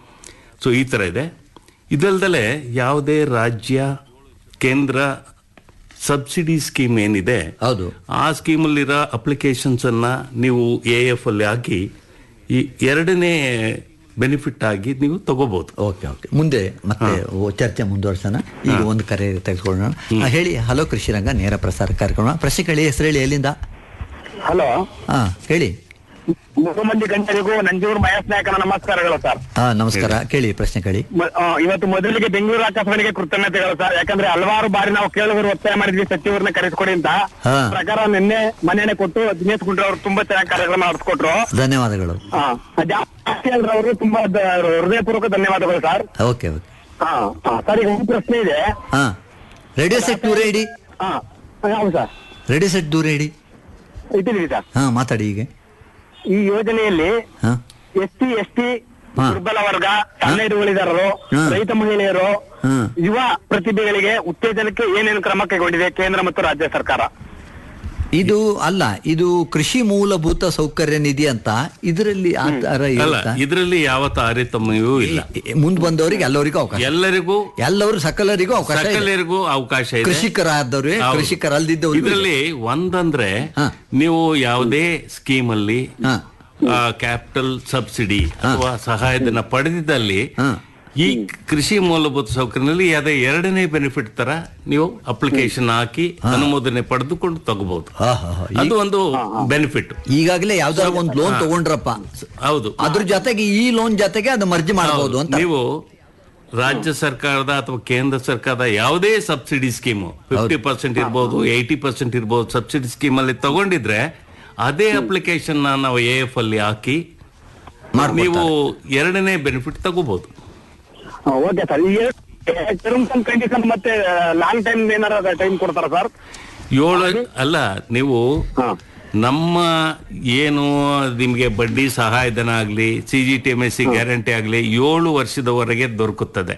ಸೊ ಈ ಥರ ಇದೆ ಇದಲ್ದಲೆ ಯಾವುದೇ ರಾಜ್ಯ ಕೇಂದ್ರ ಸಬ್ಸಿಡಿ ಸ್ಕೀಮ್ ಏನಿದೆ ಹೌದು ಆ ಸ್ಕೀಮಲ್ಲಿರೋ ಅಪ್ಲಿಕೇಶನ್ಸನ್ನು ನೀವು ಎ ಎಫ್ ಅಲ್ಲಿ ಹಾಕಿ ಈ ಎರಡನೇ ಬೆನಿಫಿಟ್ ಆಗಿ ನೀವು ತಗೋಬಹುದು ಓಕೆ ಓಕೆ ಮುಂದೆ ಮತ್ತೆ ಓ- ಚರ್ಚೆ ಮುಂದುವರ್ಸೋಣ ಈಗ ಒಂದು ಕರೆ ತೆಗೆದುಕೊಳ್ಳೋಣ ಆ, ಹೇಳಿ ಹಲೋ ಕೃಷಿ ರಂಗ ನೇರ ಪ್ರಸಾರ ಕಾರ್ಯಕ್ರಮ ಪ್ರಶ್ನೆ ಕೇಳಿ ಹೆಸರು ಹೇಳಿ ಎಲ್ಲಿಂದ ಹಲೋ ಹಾ ಹೇಳಿ ಮೂರು ಮಂದಿ ಗಂಟರಿಗೂ ನಂಜೂರು ಮಹೇಶ್ ನಾಯಕನ ನಮಸ್ಕಾರಗಳು ಸರ್ ಹಾ ನಮಸ್ಕಾರ ಕೇಳಿ ಪ್ರಶ್ನೆ ಕೇಳಿ ಮ- ಆ, ಇವತ್ತು ಮೊದಲಿಗೆ ಬೆಂಗಳೂರು ಆಕಾಶವಾಣಿಗೆ ಕೃತಜ್ಞತೆಗಳು ಸರ್ ಯಾಕಂದ್ರೆ ಹಲವಾರು ಬಾರಿ ನಾವು ಕೇಳುವರು ಒತ್ತಾಯ ಮಾಡಿದ್ವಿ ಸಚಿವರನ್ನ ಕರೆಸ್ಕೊಡಿ ಅಂತ ಹಾ. ಪ್ರಕಾರ ನಿನ್ನೆ ಮನೆನೆ ಕೊಟ್ಟು ದಿನೇಶ್ ಗುಂಡ್ರು ಅವರು ತುಂಬಾ ಚೆನ್ನಾಗಿ ಕಾರ್ಯಕ್ರಮ ನಡೆಸ್ಕೊಟ್ರು ಧನ್ಯವಾದಗಳು ಹಾ ಜಾಸ್ತಿ ಅವರು ತುಂಬಾ ದ- ಹೃದಯಪೂರ್ವಕ ಧನ್ಯವಾದಗಳು ಸರ್ ಓಕೆ ಓಕೆ ಹಾ ಹಾ, ಸರ್ ಈಗ ಒಂದು ಪ್ರಶ್ನೆ ಇದೆ ಹಾ ರೇಡಿಯೋ ಸೆಟ್ ದೂರ ಇಡಿ ಹಾ ಹೌದು ಸರ್ ರೇಡಿಯೋ ಸೆಟ್ ದೂರ ಇಡಿ ಇಟ್ಟಿದ್ದೀವಿ ಸರ್ ಹಾ ಮಾತಾಡಿ ಈಗ ಈ ಯೋಜನೆಯಲ್ಲಿ ಹಾ ಎಸ್ ಟಿ ಎಸ್ ಟಿ ಹಾ. ದುರ್ಬಲ ವರ್ಗ ಸಣ್ಣ ಹಿಡುವಳಿದಾರರು ಹಾ. ರೈತ ಮಹಿಳೆಯರು ಹಾ. ಯುವ ಪ್ರತಿಭೆಗಳಿಗೆ ಉತ್ತೇಜನಕ್ಕೆ ಏನೇನು ಕ್ರಮ ಕೈಗೊಂಡಿದೆ ಕೇಂದ್ರ ಮತ್ತು ರಾಜ್ಯ ಸರ್ಕಾರ ಇದು ಅಲ್ಲ ಇದು ಕೃಷಿ ಮೂಲಭೂತ ಸೌಕರ್ಯ ನಿಧಿ ಅಂತ ಇದರಲ್ಲಿ ಆ ತರ ಅಲ್ಲ ಇರುತ್ತಾ? ಇದರಲ್ಲಿ ಯಾವ ತಾರತಮ್ಯವೂ ಇಲ್ಲ ಮುಂದ್ ಬಂದವರಿಗೆ ಎಲ್ಲರಿಗೂ ಅವಕಾಶ ಎಲ್ಲರಿಗೂ ಎಲ್ಲರೂ ಸಕಲರಿಗೂ ಅವಕಾಶ ಇದೆ. ಸಕಲರಿಗೂ ಅವಕಾಶ ಇದೆ ಕೃಷಿಕರಾದವ್ರು ಹೌದು. ಕೃಷಿಕರಲ್ದಿದ್ದವ್ರು ಇದರಲ್ಲಿ ಒಂದಂದ್ರೆ ಹಾ. ನೀವು ಯಾವುದೇ ಸ್ಕೀಮ್ ಅಲ್ಲಿ ಹಾ. ಕ್ಯಾಪಿಟಲ್ ಸಬ್ಸಿಡಿ ಅಥವಾ ಸಹಾಯಧನ ಪಡೆದಿದ್ದಲ್ಲಿ ಹಾ. ಈ ಕೃಷಿ ಮೂಲಭೂತ ಸೌಕರ್ಯದಲ್ಲಿ ಅದೇ ಎರಡನೇ ಬೆನಿಫಿಟ್ ತರ ನೀವು ಅಪ್ಲಿಕೇಶನ್ ಹಾಕಿ ಅನುಮೋದನೆ ಪಡೆದುಕೊಂಡು ತಗೋಬಹುದು ಹಾ, ಹಾ, ಹಾ. ಅದು ಒಂದು ಬೆನಿಫಿಟ್ ಈಗಾಗಲೇ ಯಾವ್ದಾರ ಒಂದು ಲೋನ್ ತಗೊಂಡ್ರಪ್ಪ ಹೌದು ಅದ್ರ ಜೊತೆಗೆ ಈ ಲೋನ್ ಜೊತೆಗೆ ಅದು ಮರ್ಜಿ ಮಾಡಬಹುದು ಅಂತ ನೀವು ರಾಜ್ಯ ಸರ್ಕಾರದ ಅಥವಾ ಕೇಂದ್ರ ಸರ್ಕಾರದ ಯಾವುದೇ ಸಬ್ಸಿಡಿ ಸ್ಕೀಮು ಫಿಫ್ಟಿ ಪರ್ಸೆಂಟ್ ಇರ್ಬೋದು ಏಯ್ಟಿ ಪರ್ಸೆಂಟ್ ಇರ್ಬೋದು ಸಬ್ಸಿಡಿ ಸ್ಕೀಮ್ ಅಲ್ಲಿ ತಗೊಂಡಿದ್ರೆ ಅದೇ ಅಪ್ಲಿಕೇಶನ್ ನಾವು ಎ ಎಫ್ ಅಲ್ಲಿ ಹಾಕಿ ಮಾಡ್ಕೊಡ್ತಾರೆ. ನೀವು ಎರಡನೇ ಬೆನಿಫಿಟ್ ತಗೋಬಹುದು ಓಕೆ ಸರ್ ಈ ಟರ್ಮ್ಸ್ ಅಂಡ್ ಕಂಡೀಷನ್ ಮತ್ತೆ ಲಾಂಗ್ ಟೈಮ್ ಏನಾರ ಟೈಮ್ ಕೊಡ್ತಾರ ಸರ್ ಏಳು ಅಲ್ಲ ನೀವು ಹಾ. ನಮ್ಮ ಏನು ನಿಮಗೆ ಬಡ್ಡಿ ಸಹಾಯಧನ ಆಗಲಿ C G T M S C guarantee ಆಗಲಿ ಏಳು ವರ್ಷದವರೆಗೆ ದೊರಕುತ್ತದೆ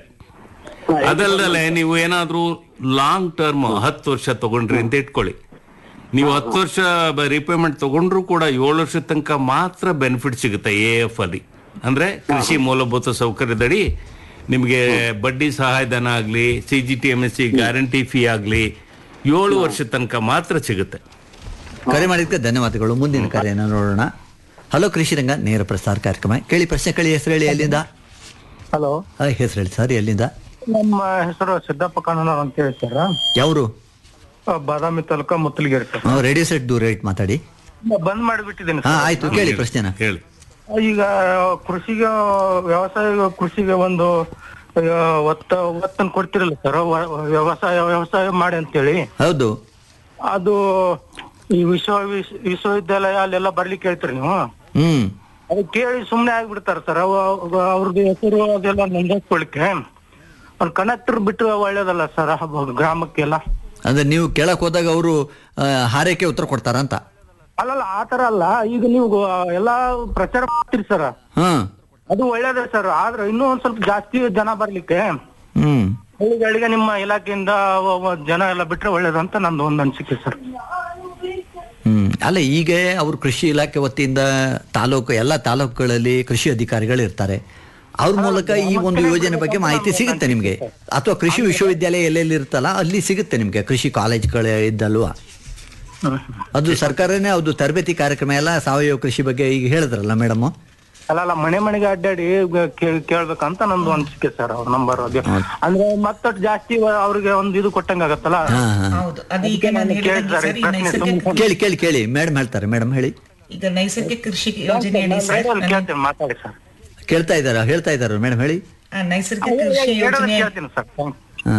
ಅದಲ್ಲದೆ ನೀವು ಏನಾದ್ರೂ ಲಾಂಗ್ ಟರ್ಮ್ ಹತ್ತು ವರ್ಷ ತಗೊಂಡ್ರಿ ಅಂತ ಇಟ್ಕೊಳ್ಳಿ ನೀವು ಹತ್ತು ವರ್ಷ ರಿಪೇಮೆಂಟ್ ತಗೊಂಡ್ರು ಕೂಡ ಏಳು ವರ್ಷದ ತನಕ ಮಾತ್ರ ಬೆನಿಫಿಟ್ ಸಿಗುತ್ತೆ ಎ ಎಫ್ ಅಲ್ಲಿ ಅಂದ್ರೆ ಕೃಷಿ ಮೂಲಭೂತ ಸೌಕರ್ಯದಡಿ ನಿಮಗೆ ಬಡ್ಡಿ ಸಹಾಯಧನ ಆಗಲಿ C G T M S C guarantee fee ಆಗಲಿ ಏಳು ವರ್ಷದ ತನಕ ಮಾತ್ರ ಸಿಗುತ್ತೆ ಕರೆ ಮಾಡಿದ್ದಕ್ಕೆ ಧನ್ಯವಾದಗಳು ಮುಂದಿನ ಕರೆಯನ್ನು ನೋಡೋಣ ಹಲೋ ಕೃಷಿ ರಂಗ ನೇರ ಪ್ರಸಾರ ಕಾರ್ಯಕ್ರಮ ಕೇಳಿ ಪ್ರಶ್ನೆ ಕೇಳಿ ಹೆಸರು ಹೇಳಿ ಎಲ್ಲಿಂದ ಹಲೋ ಆ, ಹೆಸರು ಹೇಳಿ ಸರ್ ಎಲ್ಲಿಂದ ನಮ್ಮ ಹೆಸರು ಸಿದ್ದಪ್ಪ ಕಾನೂನವ್ರು ಅಂತ ಹೇಳಿ ಸರ್ ಯಾವರು ಆ, Badami taluk Muttalagiri sir radio set ದೂರ ಇಟ್ಟು ಮಾತಾಡಿ ಬಂದ್ ಮಾಡಿಬಿಟ್ಟಿದ್ದೀನಿ ಹಾ ಸರ್ ಆಯ್ತು ಕೇಳಿ ಪ್ರಶ್ನೆನ ಹೇಳಿ ಈಗ ಕೃಷಿಗೆ ವ್ಯವಸಾಯ ಕೃಷಿಗೆ ಒಂದು ಆ, ಒತ್ತ ಒತ್ತನ್ನು ಕೊಡ್ತಿರಲ್ಲ ಸರ್ ವ್ಯವಸಾಯ ವ್ಯವಸಾಯ ಮಾಡಿ ಅಂತೇಳಿ ಹೌದು ಅದು ಈ ವಿಶ್ವ ವಿಶ್- ವಿಶ್ವವಿದ್ಯಾಲಯ ಅಲ್ಲೆಲ್ಲ ಬರ್ಲಿಕ್ಕೆ ಹೇಳ್ತೀರಿ ನೀವು ಹ್ಮ್ ಅದು ಕೇಳಿ ಸುಮ್ನೆ ಆಗ್ಬಿಡ್ತಾರ ಸರ್ ಅವ್ರದ್ದು ಹೆಸರು ಅದೆಲ್ಲ ನೋಂದಾಯಿಸ್ಕೊಳಿಕ್ಕೆ ಒಂದು ಕಂಡಕ್ಟರ್ ಬಿಟ್ಟರೆ ಒಳ್ಳೇದಲ್ಲ ಸರ್ ಗ್ರಾಮಕ್ಕೆಲ್ಲ ಅಂದ್ರೆ ನೀವು ಕೇಳಕ್ ಹೋದಾಗ ಅವರು ಹಾರೈಕೆ ಉತ್ತರ ಕೊಡ್ತಾರಂತ ಅಲ್ಲಲ್ಲ ಆ ತರ ಅಲ್ಲ ಈಗ ನೀವು ಎಲ್ಲಾ ಪ್ರಚಾರ ಮಾಡ್ತೀರಿ ಸರ್ ಹ್ಮ್ ಅದು ಒಳ್ಳೇದೇ ಸರ್ ಆದ್ರೆ ಇನ್ನೂ ಒಂದ್ ಸ್ವಲ್ಪ ಜಾಸ್ತಿ ಜನ ಬರ್ಲಿಕ್ಕೆ ಹ್ಮ್ ಹಳ್ಳಿಗಳಿಗೆ ನಿಮ್ಮ ಇಲಾಖೆಯಿಂದ ವ- ವ- ಜನ ಎಲ್ಲ ಬಿಟ್ರೆ ಒಳ್ಳೇದಂತ ನಂದು ಒಂದು ಅನಿಸಿಕೆ ಸರ್ ಹ್ಮ್ ಅಲ್ಲ ಈಗ ಅವರು ಕೃಷಿ ಇಲಾಖೆ ವತಿಯಿಂದ ತಾಲೂಕು ಎಲ್ಲ ತಾಲೂಕುಗಳಲ್ಲಿ ಕೃಷಿ ಅಧಿಕಾರಿಗಳು ಇರ್ತಾರೆ ಅವ್ರ ಮೂಲಕ ಈ ಒಂದು ಯೋಜನೆ ಬಗ್ಗೆ ಮಾಹಿತಿ ಸಿಗುತ್ತೆ ನಿಮ್ಗೆ ಅಥವಾ ಕೃಷಿ ವಿಶ್ವವಿದ್ಯಾಲಯ ಎಲ್ಲೆಲ್ಲಿ ಇರುತ್ತಲ್ಲ ಅಲ್ಲಿ ಸಿಗುತ್ತೆ ನಿಮ್ಗೆ ಕೃಷಿ ಕಾಲೇಜ್ಗಳು ಇದ್ದಲ್ವಾ ಅದು ಸರ್ಕಾರನೇ ಅದು ತರಬೇತಿ ಕಾರ್ಯಕ್ರಮ ಎಲ್ಲ ಸಾವಯವ ಕೃಷಿ ಬಗ್ಗೆ ಈಗ ಹೇಳಿದ್ರಲ್ಲ ಮೇಡಮ್ ಅಲ್ಲಲ್ಲ ಮನೆ ಮನೆಗೆ ಅಡ್ಡಾಡಿ ಗ- ಕೇಳ್- ಕೇಳ್ಬೇಕಂತ ನಂದು ಅನಿಸಿಕೆ ಸರ್ ಅವ್ರ ನಂಬರ್ ಅದು ಅಂದ್ರೆ ಮತ್ತಷ್ಟು ಜಾಸ್ತಿ ವ- ಅವ್ರಿಗೆ ಒಂದು ಇದು ಕೊಟ್ಟಂಗ ಆಗತ್ತಲ್ಲ ಹಾ ಹಾ ಹೌದು ಅದು ಈಗ ನಾನು ಹೇಳಿದಂಗೆ ಕೇಳ್ತಾರೆ, ಸರ್ ಈ ಪ್ರಶ್ನೆ ನೈಸರ್ಗಿಕ ತುಂಬ- ಕೇಳಿ ಕೇಳಿ ಕೇಳಿ ಮೇಡಮ್ ಹೇಳ್ತಾರೆ ಮೇಡಮ್ ಹೇಳಿ ಈಗ ನೈಸರ್ಗಿಕ ಕೃಷಿ ಯೋಜನೆ ಅಡಿ ಸರ್ ಮೇಡಮ್ ನಾನು- ಕೇಳ್ತೀನಿ ಮಾತಾಡಿ ಸರ್ ಕೇಳ್ತಾ ಇದ್ದಾರಾ ಹೇಳ್ತಾ ಇದ್ದಾರ ಮೇಡಮ್ ಹೇಳಿ ಆ, ನೈಸರ್ಗಿಕ ಕೃಷಿ ಹೇಳೋದನ್ನ ಯೋಜನೆ ಕೇಳ್ತೀನಿ ಸರ್ ಹಾ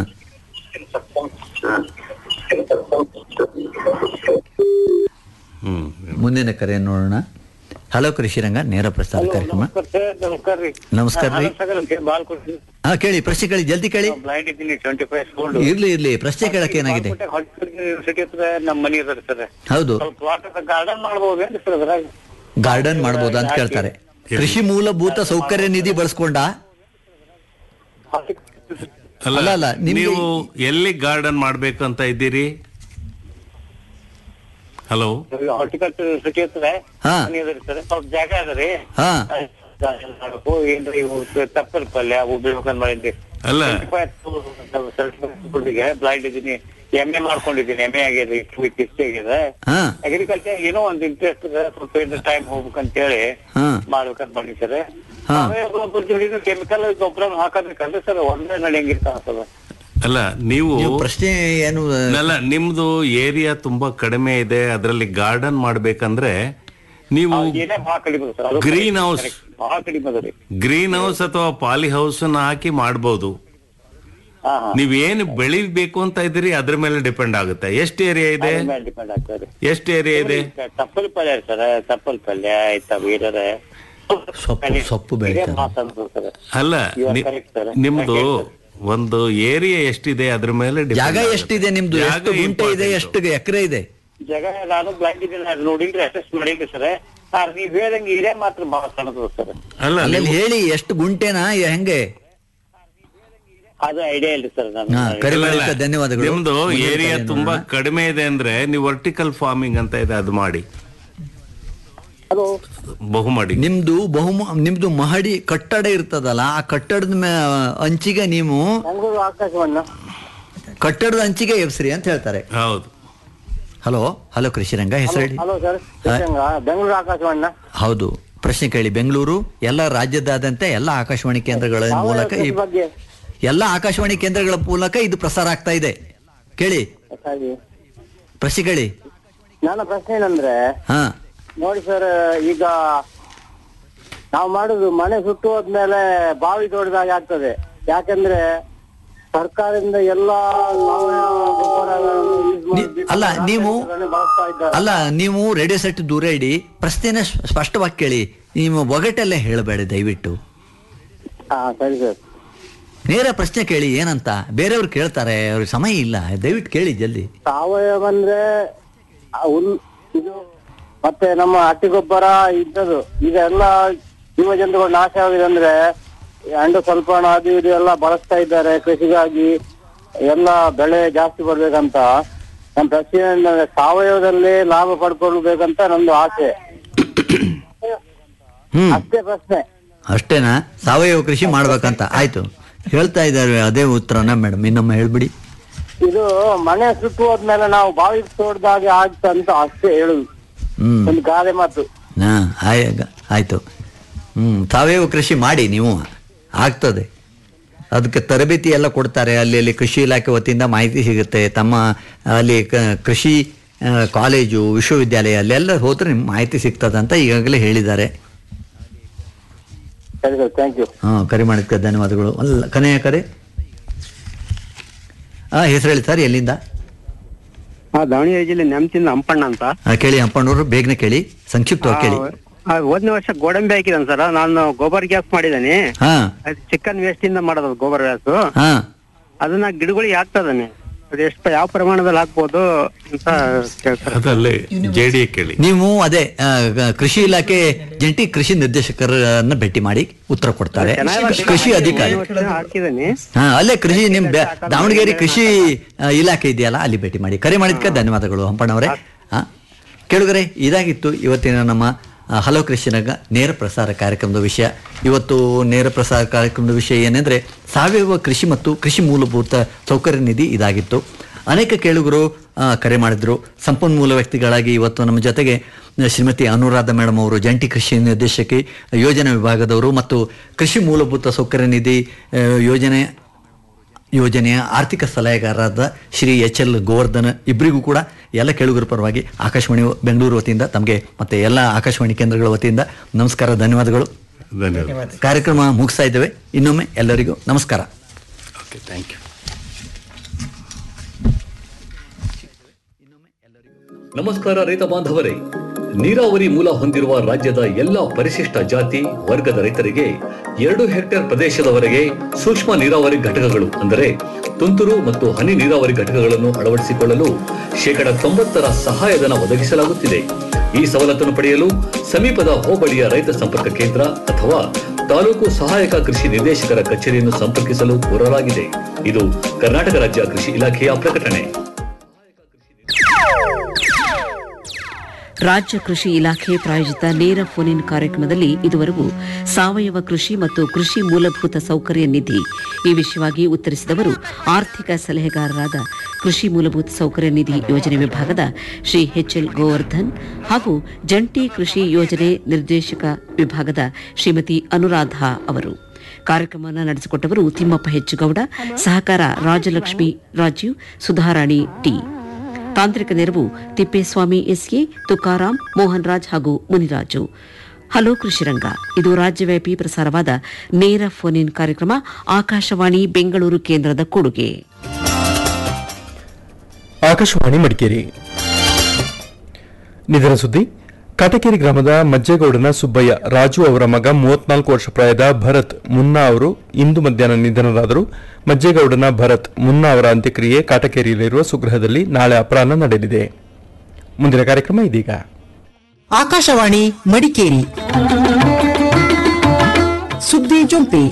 ಹ್ಮ್ ಮುಂದಿನ ಕರೆ ನೋಡೋಣ ಹಲೋ ಕೃಷಿ ರಂಗ ನೇರ ಪ್ರಸಾರ ಕಾರ್ಯಕ್ರಮ ನಮಸ್ಕಾರ ರೀ ನಮಸ್ಕಾರ ರೀ ಬಾಲ್ಕೊಡ್ತೀನಿ ಹಾ ಕೇಳಿ ಪ್ರಶ್ನೆ ಕೇಳಿ ಜಲ್ದಿ ಕೇಳಿ ಬ್ಲೈಂಡ್ ಇದ್ದೀನಿ ಟ್ವೆಂಟಿ ಫೈವ್ ಸ್ಕೂಲ್ ಇರ್ಲಿ ಇರ್ಲಿ ಪ್ರಶ್ನೆ ಕೇಳಕ್ಕೆ ಏನಾಗಿದೆ ಯೂನಿವರ್ಸಿಟಿ ಹತ್ರ ನಮ್ಮ ಮನಿ ಇರ್ತದೆ ಸರ್ ಹೌದು ಸ್ವಲ್ಪ ವಾಟರ್ ಗಾರ್ಡನ್ ಮಾಡ್ಬೋದೇನ್ರಿ ಸರ್ ಅದ್ರಾಗ ಗಾರ್ಡನ್ ಮಾಡ್ಬೋದಾ ಅಂತ ಕೇಳ್ತಾರೆ ಕೃಷಿ ಮೂಲಭೂತ ಸೌಕರ್ಯ ನಿಧಿ ಬಳಸ್ಕೊಂಡ ಅಲ್ಲ ಅಲ್ಲ, ಅಲ್ಲ, ನಿಮ್ಗೆ- ನೀವು ಎಲ್ಲಿ ಗಾರ್ಡನ್ ಮಾಡ್ಬೇಕು ಅಂತ ಇದ್ದೀರಿ ಹಲೋ ಹಾರ್ಟಿಕಲ್ಚರ್ ಯೂನಿವರ್ಸಿಟಿ ಇರ್ತದೆ ಹಾ. ಇರ್ತದೆ ಸ್ವಲ್ಪ ಜಾಗ ಅದ ರೀ ಹಾ ಮಾಡ್ಬೇಕು ಏನ್ರಿ ಇವು ತಪ್ಪಲ್ ಪಲ್ಯ ಅವು ಬೆಳ್ಬೇಕಂತ ಮಾಡಿದ್ರಿ ಅಲ್ಲ ಸರ್ಟಿಫಿಕೇಟ್ಗೆ ಬ್ಲೈಂಡ್ ಇದೀನಿ ಎಂ ಎ ಮಾಡ್ಕೊಂಡಿದ್ದೀನಿ ಎಂ ಎ ಆಗಿದೆ ಇಷ್ಟೇ ಆಗಿದೆ ಹಾ ಅಗ್ರಿಕಲ್ಚರ್ ಏನೋ ಒಂದ್ ಇಂಟ್ರೆಸ್ಟ್ ಇದೆ ಸ್ವಲ್ಪ ಟೈಮ್ ಹೋಗ್ಬೇಕಂತ ಹೇಳಿ ಹಾ ಮಾಡ್ಬೇಕಂತ ಮಾಡಿ ಸರ್ ಹಾ. ಕೆಮಿಕಲ್ ಗೊಬ್ಬರ ಹಾಕೋಬೇಕಂದ್ರೆ ಸರ್ ಒಂದೇ ನಡೆಯಂಗಿರ್ತಾವ ಅಲ್ಲ ನೀವು ನೀವು ಪ್ರಶ್ನೆ ಏನು ಅಲ್ಲ ನಿಮ್ದು ಏರಿಯಾ ತುಂಬಾ ಕಡಿಮೆ ಇದೆ ಅದರಲ್ಲಿ ಗಾರ್ಡನ್ ಮಾಡ್ಬೇಕಂದ್ರೆ ನೀವು ಏನೇ ಭಾಳ ಕಡಿಮೆ ಸರ್ ಅದು Green house. ಭಾಳ ಕಡಿಮೆ ಅದ ರೀ ಗ್ರೀನ್ ಹೌಸ್ ಅಥವಾ ಪಾಲಿ ಹೌಸ್ ಹಾಕಿ ಮಾಡ್ಬೋದು ಹಾ ಹಾ ನೀವ್ ಏನ್ ಬೆಳಿಬೇಕು ಅಂತ ಇದ್ದೀರಿ ಅದ್ರ ಮೇಲೆ ಡಿಪೆಂಡ್ ಆಗುತ್ತೆ ಎಷ್ಟು ಏರಿಯಾ ಇದೆ ಡಿಪೆಂಡ್ ಆಗ್ತದೆ ಎಷ್ಟು ಏರಿಯಾ ಇದೆ ತಪ್ಪಲ್ ಪಲ್ಯ ಸರ್ ತಪ್ಪಲ್ ಪಲ್ಯ ಆಯ್ತಾ ಬೇರೆ ಸೊಪ್ಪು ಸೊಪ್ಪು ಬೆಳಿತಾರೆ ಸರ್ ಅಲ್ಲ You are ನಿ- correct, sir. ನಿಮ್ದು ಒಂದು ಏರಿಯಾ ಎಷ್ಟಿದೆ ಅದ್ರ ಮೇಲೆ depend ಜಾಗ ಆಗುತ್ತೆ. ಎಷ್ಟಿದೆ ನಿಮ್ದು ಜಾಗ ಎಷ್ಟು ಗುಂಟೆ ಇದೆ important. ಎಷ್ಟು ಎಕರೆ ಇದೆ ಜಾಗ ನಾನು ಬ್ಲೈಂಡ್ ಇದ್ದೀನಿ ಅದು ನೋಡಿಲ್ರಿ ಅಸೆಸ್ ಮಾಡಿಲ್ರಿ ಸರ್ ನೀವ್ ಹೇಳ್ದಂಗೆ ಇದೇ ಮಾತ್ರ ಭಾಳ ಸಣ್ಣದು ಸರ್ ಅಲ್ಲ ಅಲ್ಲಲ್ಲಿ ನೀವು- ಹೇಳಿ ಎಷ್ಟು ಗುಂಟೆನಾ ಹೆಂಗೆ ಅದು ಐಡಿಯಾ ಇಲ್ರಿ ಸರ್ ಹಾ, ನಾನು ಕರೆ ಇಲ್ಲ, ಮಾಡಿದ್ದಕ್ಕೆ ಇಲ್ಲ. ಧನ್ಯವಾದಗಳು ನಿಮ್ದು ಮುಂದಿನ ಏರಿಯಾ ಕರೆ ತುಂಬಾ ನೋಡೋಣ. ಕಡಿಮೆ ಇದೆ ಅಂದ್ರೆ ನೀವು ವರ್ಟಿಕಲ್ ಫಾರ್ಮಿಂಗ್ ಅಂತ ಇದೆ ಅದು ಮಾಡಿ ಅದು ಬಹುಮಡಿ ನಿಮ್ದು ಬಹುಮ ನಿಮ್ದು ಮಹಡಿ ಕಟ್ಟಡ ಇರ್ತದಲ್ಲ ಆ ಕಟ್ಟಡದ ಮೇ ಅಂಚಿಗೆ ನೀವು ಬೆಂಗಳೂರು ಆಕಾಶವನ್ನ ಕಟ್ಟಡದ ಅಂಚಿಗೆ ಎಬ್ಸ್ರಿ ಅಂತ ಹೇಳ್ತಾರೆ ಹೌದು ಹಲೋ ಹಲೋ ಕೃಷಿರಂಗ ಹೆಸರು ಹೇಳಿ ಹಲೋ ಸರ್ ಬೆಂಗಳೂರು ಆಕಾಶವನ್ನ ಹೌದು ಪ್ರಶ್ನೆ ಕೇಳಿ ಬೆಂಗಳೂರು ಎಲ್ಲ ರಾಜ್ಯದಾದ್ಯಂತ ಎಲ್ಲ ಆಕಾಶವಾಣಿ ಕೇಂದ್ರಗಳ ಮೂಲಕ ಈ- ಬಗ್ಗೆ ಎಲ್ಲ ಆಕಾಶವಾಣಿ ಕೇಂದ್ರಗಳ ಮೂಲಕ ಇದು ಪ್ರಸಾರ ಆಗ್ತಾ ಇದೆ ಕೇಳಿ ಹಾಗೆ ಪ್ರಶ್ನೆ ಕೇಳಿ ನನ್ನ ಪ್ರಶ್ನೆ ಏನಂದ್ರೆ ಹಾ ನೋಡಿ ಸರ್ ಈಗ ನಾವು ಮಾಡುದು ಮನೆ ಸುಟ್ಟು ಹೋದ್ಮೇಲೆ ಬಾವಿ ತೋಡಿದಾಗ ಆಗ್ತದೆ ಯಾಕಂದ್ರೆ ಸರ್ಕಾರದಿಂದ ಎಲ್ಲಾ ಸಾವಯವ ಗೊಬ್ಬರಗಳನ್ನು use ಮಾಡಿ ನಿ- ಅಲ್ಲ, ನೀವು- ಬಳಸ್ತಾ ಇದ್ದಾರೆ ಅಲ್ಲ ನೀವು ರೇಡಿಯೋ ಸೆಟ್ ದೂರ ಇಡಿ ಪ್ರಶ್ನೆನ ಸ್ಪ- ಸ್ಪಷ್ಟವಾಗಿ ಕೇಳಿ ನಿಮ್ಮ ಒಗಟಲ್ಲೇ ಹೇಳಬೇಡಿ ದಯವಿಟ್ಟು ಹಾ ಸರಿ ಸರ್ ನೇರ ಪ್ರಶ್ನೆ ಕೇಳಿ ಏನಂತ ಬೇರೆಯವ್ರು ಕೇಳ್ತಾರೆ ಅವ್ರಿಗೆ ಸಮಯ ಇಲ್ಲ ದಯವಿಟ್ಟು ಕೇಳಿ ಜಲ್ದಿ ಸಾವಯವ ಅಂದ್ರೆ ಆ ಹುಲ್ ಇದು ಮತ್ತೆ ನಮ್ಮ ಹಟ್ಟಿ ಗೊಬ್ಬರ ಇದ್ದದು ಈಗ ಎಲ್ಲ ಜೀವ ಜಂತುಗಳು ನಾಶ ಆಗಿದೆ ಅಂದ್ರೆ ಅಂಡು ಸ್ವಲ್ಪ ಅದು ಇದು ಎಲ್ಲ ಬಳಸ್ತಾ ಇದ್ದಾರೆ ಕೃಷಿಗಾಗಿ ಎಲ್ಲ ಬೆಳೆ ಜಾಸ್ತಿ ಬರ್ಬೇಕಂತ ನಮ್ಮ ಪ್ರಶ್ನೆ ಏನಂದ್ರೆ ಸಾವಯವದಲ್ಲಿ ಲಾಭ ಪಡ್ಕೊಳ್ಬೇಕಂತ ನಂದು ಆಸೆ ಹ್ಮ್ ಅಷ್ಟೇ ಪ್ರಶ್ನೆ ಅಷ್ಟೇನಾ ಸಾವಯವ ಕೃಷಿ ಮಾಡ್ಬೇಕಂತ ಆಯ್ತು ಹೇಳ್ತಾ ಇದ್ದಾರೆ ಅದೇ ಉತ್ತರನ ಮೇಡಮ್ ಇನ್ನೊಮ್ಮೆ ಹೇಳ್ಬಿಡಿ ಇದು ಮನೆ ಸುಟ್ಟು ಹೋದ್ಮೇಲೆ ನಾವು ಬಾವಿ ತೋಡ್ದಾಗೆ ಆಗ್ತಂತ ಅಷ್ಟೇ ಹೇಳುದು ಹ್ಮ್ ಒಂದು ಗಾದೆ ಮಾತು ಹಾ ಆಯ- ಆಯ್ತು ಹ್ಮ್ ಸಾವಯವ ಕೃಷಿ ಮಾಡಿ ನೀವು ಆಗ್ತದೆ ಅದಕ್ಕೆ ತರಬೇತಿ ಎಲ್ಲ ಕೊಡ್ತಾರೆ ಅಲ್ಲಿ ಅಲ್ಲಿ ಕೃಷಿ ಇಲಾಖೆ ವತಿಯಿಂದ ಮಾಹಿತಿ ಸಿಗುತ್ತೆ ತಮ್ಮ ಅಲ್ಲಿ ಕ- ಕೃಷಿ ಆ, ಕಾಲೇಜು ವಿಶ್ವವಿದ್ಯಾಲಯ ಅಲ್ಲೆಲ್ಲ ಹೋದ್ರೆ ನಿಮ್ಗೆ ಮಾಹಿತಿ ಸಿಗ್ತದೆ ಅಂತ ಈಗಾಗಲೇ ಹೇಳಿದ್ದಾರೆ ಸರಿ ಸರ್ ಥ್ಯಾಂಕ್ ಯು ಹಾ ಕರೆ ಮಾಡಿದ್ಕೆ ಧನ್ಯವಾದಗಳು ಅಲ್ಲ ಕನೆಯ ಕರೆ ಹಾ ಹೆಸರು ಹೇಳಿ ಸರ್ ಎಲ್ಲಿಂದ ಹಾ ದಾವಣಗೆರೆ ಜಿಲ್ಲೆ ನೆಮ್ತಿಂದ ಹಂಪಣ್ಣ ಅಂತ ಆ, ಕೇಳಿ ಹಂಪಣ್ಣವರು ಬೇಗನೆ ಕೇಳಿ ಸಂಕ್ಷಿಪ್ತವಾಗಿ ಕೇಳಿ ಆ, ಹೋದ್ನೇ ವರ್ಷ ಗೋಡಂಬಿ ಹಾಕಿದಾನೆ ಸರ್ ನಾನು ಗೋಬರ್ ಗ್ಯಾಸ್ ಮಾಡಿದಾನೆ ಹಾ ಚಿಕನ್ ವೇಸ್ಟ್ ಇಂದ ಮಾಡೋದು ಗೋಬರ್ ಗ್ಯಾಸ್ ಹಾ ಅದನ್ನ ಗಿಡಗಳಿಗೆ ಹಾಕ್ತದಾನೆ ಅದು ಎಷ್ಟು ಯಾವ ಪ್ರಮಾಣದಲ್ಲಿ ಹಾಕ್ಬೋದು ಅಂತ ಕೇಳ್ತಾರೆ ಅದಲ್ಲೇ ಜೆ ಡಿ ಕೇಳಿ ನೀವು ಅದೇ ಆ, ಗ- ಕೃಷಿ ಇಲಾಖೆ ಜಂಟಿ ಕೃಷಿ ನಿರ್ದೇಶಕರನ್ನ ಭೇಟಿ ಮಾಡಿ ಉತ್ತರ ಕೊಡ್ತಾರೆ ಕೃಷಿ ಅಧಿಕಾರಿ ಹಾಕಿದಾನೆ ಹಾ ಅಲ್ಲೇ ಕೃಷಿ ನಿಮ್ ಬ್ಯಾ- ದಾವಣಗೆರೆ ಕೃಷಿ ಆ, ಇಲಾಖೆ ಇದೆಯಲ್ಲ ಅಲ್ಲಿ ಭೇಟಿ ಮಾಡಿ ಕರೆ ಮಾಡಿದ್ಕೆ ಧನ್ಯವಾದಗಳು ಹಂಪಣ್ಣವರೇ ಹಾ ಕೇಳುಗರೆ ಇದಾಗಿತ್ತು ಇವತ್ತಿನ ನಮ್ಮ ಆ, ಹಲೋ ಕೃಷಿನಾಗ ನೇರ ಪ್ರಸಾರ ಕಾರ್ಯಕ್ರಮದ ವಿಷಯ ಇವತ್ತು ನೇರ ಪ್ರಸಾರ ಕಾರ್ಯಕ್ರಮದ ವಿಷಯ ಏನೆಂದ್ರೆ ಸಾವಯವ ಕೃಷಿ ಮತ್ತು ಕೃಷಿ ಮೂಲಭೂತ ಸೌಕರ್ಯ ನಿಧಿ ಇದಾಗಿತ್ತು ಅನೇಕ ಕೇಳುಗರು ಆ, ಕರೆ ಮಾಡಿದ್ರು ಸಂಪನ್ಮೂಲ ವ್ಯಕ್ತಿಗಳಾಗಿ ಇವತ್ತು ನಮ್ಮ ಜೊತೆಗೆ ಶ್ರೀಮತಿ ಅನುರಾಧ ಮೇಡಮ್ ಅವರು ಜಂಟಿ ಕೃಷಿ ನಿರ್ದೇಶಕಿ ಯೋಜನಾ ವಿಭಾಗದವರು ಮತ್ತು ಕೃಷಿ ಮೂಲಭೂತ ಸೌಕರ್ಯ ನಿಧಿ ಆ, ಯೋಜನೆ ಯೋಜನೆಯ ಆರ್ಥಿಕ ಸಲಹೆಗಾರರಾದ ಶ್ರೀ ಎಚ್ ಎಲ್ ಗೋವರ್ಧನ್ ಇಬ್ಬರಿಗೂ ಕೂಡ ಎಲ್ಲ ಕೇಳುಗರ ಪರವಾಗಿ ಆಕಾಶವಾಣಿ ಬೆಂಗಳೂರು ವತಿಯಿಂದ ತಮಗೆ ಮತ್ತೆ ಎಲ್ಲ ಆಕಾಶವಾಣಿ ಕೇಂದ್ರಗಳ ವತಿಯಿಂದ ನಮಸ್ಕಾರ ಧನ್ಯವಾದಗಳು ಧನ್ಯವಾದ ಕಾರ್ಯಕ್ರಮ ಮುಗಿಸ್ತಾ ಇದ್ದೇವೆ ಇನ್ನೊಮ್ಮೆ ಎಲ್ಲರಿಗೂ ನಮಸ್ಕಾರ ಓಕೆ ಥ್ಯಾಂಕ್ ಯು ನಮಸ್ಕಾರ ರೈತ ಬಾಂಧವರೇ ನೀರಾವರಿ ಮೂಲ ಹೊಂದಿರುವ ರಾಜ್ಯದ ಎಲ್ಲಾ ಪರಿಶಿಷ್ಟ ಜಾತಿ ವರ್ಗದ ರೈತರಿಗೆ ಎರಡು ಹೆಕ್ಟೇರ್ ಪ್ರದೇಶದವರೆಗೆ ಸೂಕ್ಷ್ಮ ನೀರಾವರಿ ಘಟಕಗಳು ಅಂದರೆ ತುಂತುರು ಮತ್ತು ಹನಿ ನೀರಾವರಿ ಘಟಕಗಳನ್ನು ಅಳವಡಿಸಿಕೊಳ್ಳಲು ಶೇಕಡ ತೊಂಬತ್ತರ ಸಹಾಯಧನ ಒದಗಿಸಲಾಗುತ್ತಿದೆ ಈ ಸವಲತ್ತನ್ನು ಪಡೆಯಲು ಸಮೀಪದ ಹೋಬಳಿಯ ರೈತ ಸಂಪರ್ಕ ಕೇಂದ್ರ ಅಥವಾ ತಾಲೂಕು ಸಹಾಯಕ ಕೃಷಿ ನಿರ್ದೇಶಕರ ಕಚೇರಿಯನ್ನು ಸಂಪರ್ಕಿಸಲು ಕೋರಲಾಗಿದೆ ಇದು ಕರ್ನಾಟಕ ರಾಜ್ಯ ಕೃಷಿ ಇಲಾಖೆಯ ಪ್ರಕಟಣೆ ರಾಜ್ಯ ಕೃಷಿ ಇಲಾಖೆ ಪ್ರಾಯೋಜಿತ ನೇರ ಫೋನ್ ಇನ್ ಕಾರ್ಯಕ್ರಮದಲ್ಲಿ ಇದುವರೆಗೂ ಸಾವಯವ ಕೃಷಿ ಮತ್ತು ಕೃಷಿ ಮೂಲಭೂತ ಸೌಕರ್ಯ ನಿಧಿ ಈ ವಿಷಯವಾಗಿ ಉತ್ತರಿಸಿದವರು ಆರ್ಥಿಕ ಸಲಹೆಗಾರರಾದ ಕೃಷಿ ಮೂಲಭೂತ ಸೌಕರ್ಯ ನಿಧಿ ಯೋಜನೆ ವಿಭಾಗದ ಶ್ರೀ ಎಚ್ ಎಲ್ ಗೋವರ್ಧನ್ ಹಾಗೂ ಜಂಟಿ ಕೃಷಿ ಯೋಜನೆ ನಿರ್ದೇಶಕ ವಿಭಾಗದ ಶ್ರೀಮತಿ ಅನುರಾಧ ಅವರು ಕಾರ್ಯಕ್ರಮವನ್ನು ನಡೆಸಿಕೊಟ್ಟವರು ತಿಮ್ಮಪ್ಪ ಹೆಚ್ಚುಗೌಡ ಸಹಕಾರ ರಾಜಲಕ್ಷ್ಮಿ ರಾಜೀವ್ ಸುಧಾರಾಣಿ ಟಿ ತಾಂತ್ರಿಕ ನೆರವು ತಿಪ್ಪೇಸ್ವಾಮಿ ಎಸ್ಎ ತುಕಾರಾಂ ಮೋಹನ್ ರಾಜ್ ಹಾಗೂ ಮುನಿರಾಜು ಹಲೋ ಕೃಷಿರಂಗ ಇದು ರಾಜ್ಯವ್ಯಾಪಿ ಪ್ರಸಾರವಾದ ನೇರ ಫೋನ್ ಇನ್ ಕಾರ್ಯಕ್ರಮ ಆಕಾಶವಾಣಿ ಬೆಂಗಳೂರು ಕೇಂದ್ರದ ಕೊಡುಗೆ ಆಕಾಶವಾಣಿ ಮಡಿಕೇರಿ ನಿಧನ ಸುದ್ದಿ ಕಾಟಕೇರಿ ಗ್ರಾಮದ ಮಜ್ಜೇಗೌಡನ ಸುಬ್ಬಯ್ಯ ರಾಜು ಅವರ ಮಗ ಮೂವತ್ನಾಲ್ಕು ವರ್ಷ ಪ್ರಾಯದ ಭರತ್ ಮುನ್ನಾ ಅವರು ಇಂದು ಮಧ್ಯಾಹ್ನ ನಿಧನರಾದರು ಮಜ್ಜೇಗೌಡನ ಭರತ್ ಮುನ್ನಾ ಅವರ ಅಂತ್ಯಕ್ರಿಯೆ ಕಾಟಕೇರಿಯಲ್ಲಿರುವ ಸುಗ್ರಹದಲ್ಲಿ ನಾಳೆ ಅಪರಾಹ್ನ ನಡೆಯಲಿದೆ ಮುಂದಿನ ಕಾರ್ಯಕ್ರಮ ಇದೀಗ ಆಕಾಶವಾಣಿ ಮಡಿಕೇರಿ ಸುದ್ದಿ ಜೊಂಪಿ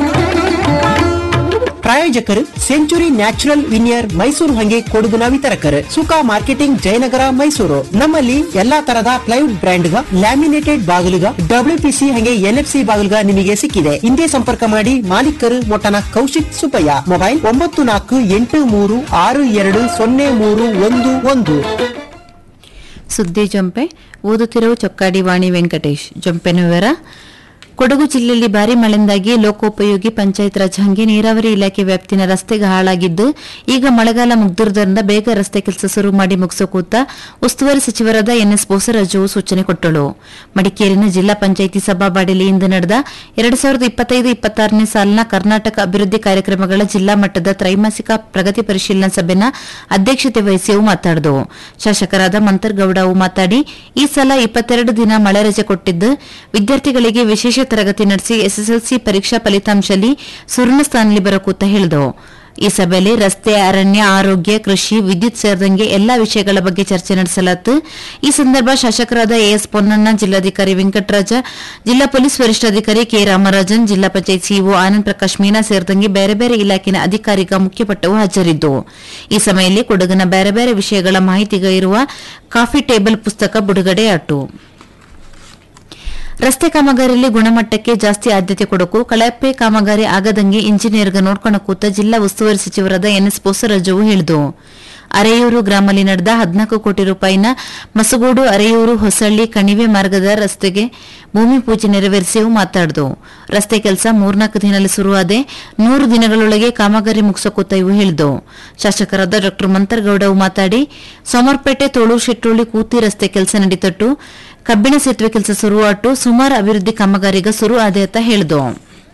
ಪ್ರಾಯೋಜಕರು ಸೆಂಚುರಿ ನ್ಯಾಚುರಲ್ ವಿನಿಯರ್ ಮೈಸೂರು ಹಂಗೆ ಕೊಡುಗುನ ವಿತರಕರು ಸುಖ ಮಾರ್ಕೆಟಿಂಗ್ ಜಯನಗರ ಮೈಸೂರು ನಮ್ಮಲ್ಲಿ ಎಲ್ಲಾ ತರದ ಪ್ಲೈವುಡ್ ಬ್ರ್ಯಾಂಡ್ಗ ಲ್ಯಾಮಿನೇಟೆಡ್ ಬಾಗಿಲುಗ ಡಬ್ಲ್ಯೂಪಿಸಿ ಹಂಗೆ ಎನ್ಎಫ್ಸಿ ಬಾಗಿಲುಗ ನಿಮಗೆ ಸಿಕ್ಕಿದೆ ಹಿಂದೆ ಸಂಪರ್ಕ ಮಾಡಿ ಮಾಲೀಕರು ಮೊಟ್ಟನ ಕೌಶಿಕ್ ಸುಬ್ಬಯ್ಯ ಮೊಬೈಲ್ ಒಂಬತ್ತು ನಾಲ್ಕು ಎಂಟು ಮೂರು ಆರು ಎರಡು ಸೊನ್ನೆ ಮೂರು ಒಂದು ಒಂದು ಸುದ್ದಿ ಜೊಂಪೆ ಓದುತ್ತಿರುವ ಚೊಕ್ಕಾಡಿ ವಾಣಿ ವೆಂಕಟೇಶ್ ಜೊಂಪೆನ ವಿವರ ಕೊಡಗು ಜಿಲ್ಲೆಯಲ್ಲಿ ಭಾರಿ ಮಳೆಯಿಂದಾಗಿ ಲೋಕೋಪಯೋಗಿ ಪಂಚಾಯತ್ ರಾಜ್ ಹಂಗೆ ನೀರಾವರಿ ಇಲಾಖೆ ವ್ಯಾಪ್ತಿನ ರಸ್ತೆಗೆ ಹಾಳಾಗಿದ್ದು ಈಗ ಮಳೆಗಾಲ ಮುಗ್ದಿರುವುದರಿಂದ ಬೇಗ ರಸ್ತೆ ಕೆಲಸ ಶುರು ಮಾಡಿ ಮುಗಿಸೋ ಕೂತ ಉಸ್ತುವಾರಿ ಸಚಿವರಾದ ಎನ್ಎಸ್ ಬೋಸರಾಜು ಸೂಚನೆ ಕೊಟ್ಟಳು ಮಡಿಕೇರಿನ ಜಿಲ್ಲಾ ಪಂಚಾಯಿತಿ ಸಭಾಬಾಡಿಯಲ್ಲಿ ಇಂದು ನಡೆದ ಎರಡ್ ಸಾವಿರದ ಇಪ್ಪತ್ತೈದು ಇಪ್ಪತ್ತಾರನೇ ಸಾಲಿನ ಕರ್ನಾಟಕ ಅಭಿವೃದ್ಧಿ ಕಾರ್ಯಕ್ರಮಗಳ ಜಿಲ್ಲಾ ಮಟ್ಟದ ತ್ರೈಮಾಸಿಕ ಪ್ರಗತಿ ಪರಿಶೀಲನಾ ಸಭೆನ ಅಧ್ಯಕ್ಷತೆ ವಹಿಸಿ ಅವು ಮಾತಾಡಿದವು ಶಾಸಕರಾದ ಮಂತರ್ಗೌಡ ಅವು ಮಾತಾಡಿ ಈ ಸಲ ಇಪ್ಪತ್ತೆರಡು ದಿನ ಮಳೆ ರಜೆ ಕೊಟ್ಟಿದ್ದು ವಿದ್ಯಾರ್ಥಿಗಳಿಗೆ ವಿಶೇಷ ತರಗತಿ ನಡೆಸಿ ಎಸ್ಎಸ್ಎಲ್ಸಿ ಪರೀಕ್ಷಾ ಫಲಿತಾಂಶದಲ್ಲಿ ಸುವರ್ಣ ಸ್ಥಾನದಲ್ಲಿ ಬರಕೂತ ಹೇಳಿದವು ಈ ಸಭೆಯಲ್ಲಿ ರಸ್ತೆ ಅರಣ್ಯ ಆರೋಗ್ಯ ಕೃಷಿ ವಿದ್ಯುತ್ ಸೇರಿದಂಗೆ ಎಲ್ಲಾ ವಿಷಯಗಳ ಬಗ್ಗೆ ಚರ್ಚೆ ನಡೆಸಲಾಯಿತು ಈ ಸಂದರ್ಭ ಶಾಸಕರಾದ ಎಎಸ್ ಪೊನ್ನಣ್ಣ ಜಿಲ್ಲಾಧಿಕಾರಿ ವೆಂಕಟರಾಜ ಜಿಲ್ಲಾ ಪೊಲೀಸ್ ವರಿಷ್ಠಾಧಿಕಾರಿ ಕೆ ರಾಮರಾಜನ್ ಜಿಲ್ಲಾ ಪಂಚಾಯತ್ ಸಿಇಒ ಆನಂದ್ ಪ್ರಕಾಶ್ ಮೀನಾ ಸೇರಿದಂಗೆ ಬೇರೆ ಬೇರೆ ಇಲಾಖೆನ ಅಧಿಕಾರಿಗ ಮುಖ್ಯಪಟ್ಟವು ಹಾಜರಿದ್ದವು ಈ ಸಮಯದಲ್ಲಿ ಕೊಡಗಿನ ಬೇರೆ ಬೇರೆ ವಿಷಯಗಳ ಮಾಹಿತಿಗ ಇರುವ ಕಾಫಿ ಟೇಬಲ್ ಪುಸ್ತಕ ಬಿಡುಗಡೆಯಾಟು ರಸ್ತೆ ಕಾಮಗಾರಿಯಲ್ಲಿ ಗುಣಮಟ್ಟಕ್ಕೆ ಜಾಸ್ತಿ ಆದ್ಯತೆ ಕೊಡಕು ಕಳಪೆ ಕಾಮಗಾರಿ ಆಗದಂಗೆ ಇಂಜಿನಿಯರ್ಗ ನೋಡ್ಕೊಂಡ ಕೂತ ಜಿಲ್ಲಾ ಉಸ್ತುವಾರಿ ಸಚಿವರಾದ ಎನ್ಎಸ್ ಬೋಸರಾಜು ಹೇಳಿದು ಅರೆಯೂರು ಗ್ರಾಮದಲ್ಲಿ ನಡೆದ ಹದಿನಾಲ್ಕು ಕೋಟಿ ರೂಪಾಯಿನ ಮಸಗೋಡು ಅರೆಯೂರು ಹೊಸಳ್ಳಿ ಕಣಿವೆ ಮಾರ್ಗದ ರಸ್ತೆಗೆ ಭೂಮಿ ಪೂಜೆ ನೆರವೇರಿಸಿ ಅವು ಮಾತಾಡಿದು ರಸ್ತೆ ಕೆಲಸ ಮೂರ್ನಾಲ್ಕು ದಿನದಲ್ಲಿ ಶುರುವಾದೆ ನೂರು ದಿನಗಳೊಳಗೆ ಕಾಮಗಾರಿ ಮುಗಿಸೋಕೂತ ಇವು ಹೇಳಿದವು ಶಾಸಕರಾದ ಡಾ ಮಂತರ್ಗೌಡ ಅವು ಮಾತಾಡಿ ಸೋಮರ್ಪೇಟೆ ತೋಳೂರು ಶೆಟ್ಟೋಳಿ ಕೂತಿ ರಸ್ತೆ ಕೆಲಸ ನಡೀತಟ್ಟು ಕಬ್ಬಿಣ ಸೇತುವೆ ಕೆಲಸ ಶುರುವಾಟು ಸುಮಾರು ಅಭಿವೃದ್ಧಿ ಕಾಮಗಾರಿಗ ಶುರು ಆದೆ ಅಂತ ಹೇಳಿದವು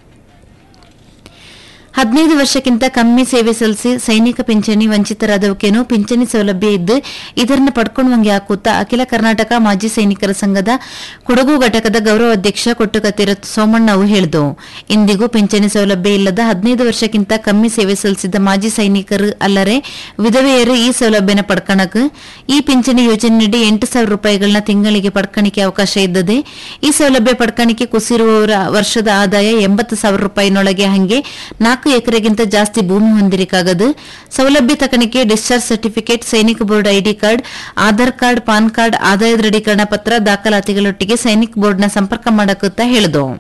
ಹದಿನೈದು ವರ್ಷಕ್ಕಿಂತ ಕಮ್ಮಿ ಸೇವೆ ಸಲ್ಲಿಸಿ ಸೈನಿಕ ಪಿಂಚಣಿ ವಂಚಿತರಾದವಕ್ಕೇನೋ ಪಿಂಚಣಿ ಸೌಲಭ್ಯ ಇದ್ದು ಇದನ್ನು ಪಡ್ಕೊಂಡವಂಗೆ ಹಾಕುತ್ತಾ ಅಖಿಲ ಕರ್ನಾಟಕ ಮಾಜಿ ಸೈನಿಕರ ಸಂಘದ ಕೊಡಗು ಘಟಕದ ಗೌರವ ಅಧ್ಯಕ್ಷ ಕೊಟ್ಟುಕತ್ತಿರ ಸೋಮಣ್ಣ ಅವು ಹೇಳಿದವು ಇಂದಿಗೂ ಪಿಂಚಣಿ ಸೌಲಭ್ಯ ಇಲ್ಲದ ಹದಿನೈದು ವರ್ಷಕ್ಕಿಂತ ಕಮ್ಮಿ ಸೇವೆ ಸಲ್ಲಿಸಿದ ಮಾಜಿ ಸೈನಿಕರು ಅಲ್ಲದೆ ವಿಧವೆಯರು ಈ ಸೌಲಭ್ಯನ ಪಡ್ಕಣಕ್ ಈ ಪಿಂಚಣಿ ಯೋಜನೆಯಡಿ ಎಂಟು ಸಾವಿರ ರೂಪಾಯಿಗಳನ್ನ ತಿಂಗಳಿಗೆ ಪಡ್ಕಣಿಕೆ ಅವಕಾಶ ಇದ್ದದೆ ಈ ಸೌಲಭ್ಯ ಪಡ್ಕಣಿಕೆ ಕುಸಿರುವವರ ವರ್ಷದ ಆದಾಯ ಎಂಬತ್ತು ಸಾವಿರ ರೂಪಾಯಿನೊಳಗೆ ಹಂಗೆ ನಾಲ್ಕು ಎಕರೆಗಿಂತ ಜಾಸ್ತಿ ಭೂಮಿ ಹೊಂದಿರಕ್ಕಾಗದು ಸೌಲಭ್ಯ ತಕಣಿಕೆ ಡಿಸ್ಚಾರ್ಜ್ ಸರ್ಟಿಫಿಕೇಟ್ ಸೈನಿಕ board ID card Aadhaar card PAN card ಆದಾಯ ದೃಢೀಕರಣ ಪತ್ರ ದಾಖಲಾತಿಗಳೊಟ್ಟಿಗೆ ಸೈನಿಕ ಬೋರ್ಡ್ನ ಸಂಪರ್ಕ ಮಾಡಕುತ್ತಾ ಹೇಳಿದವು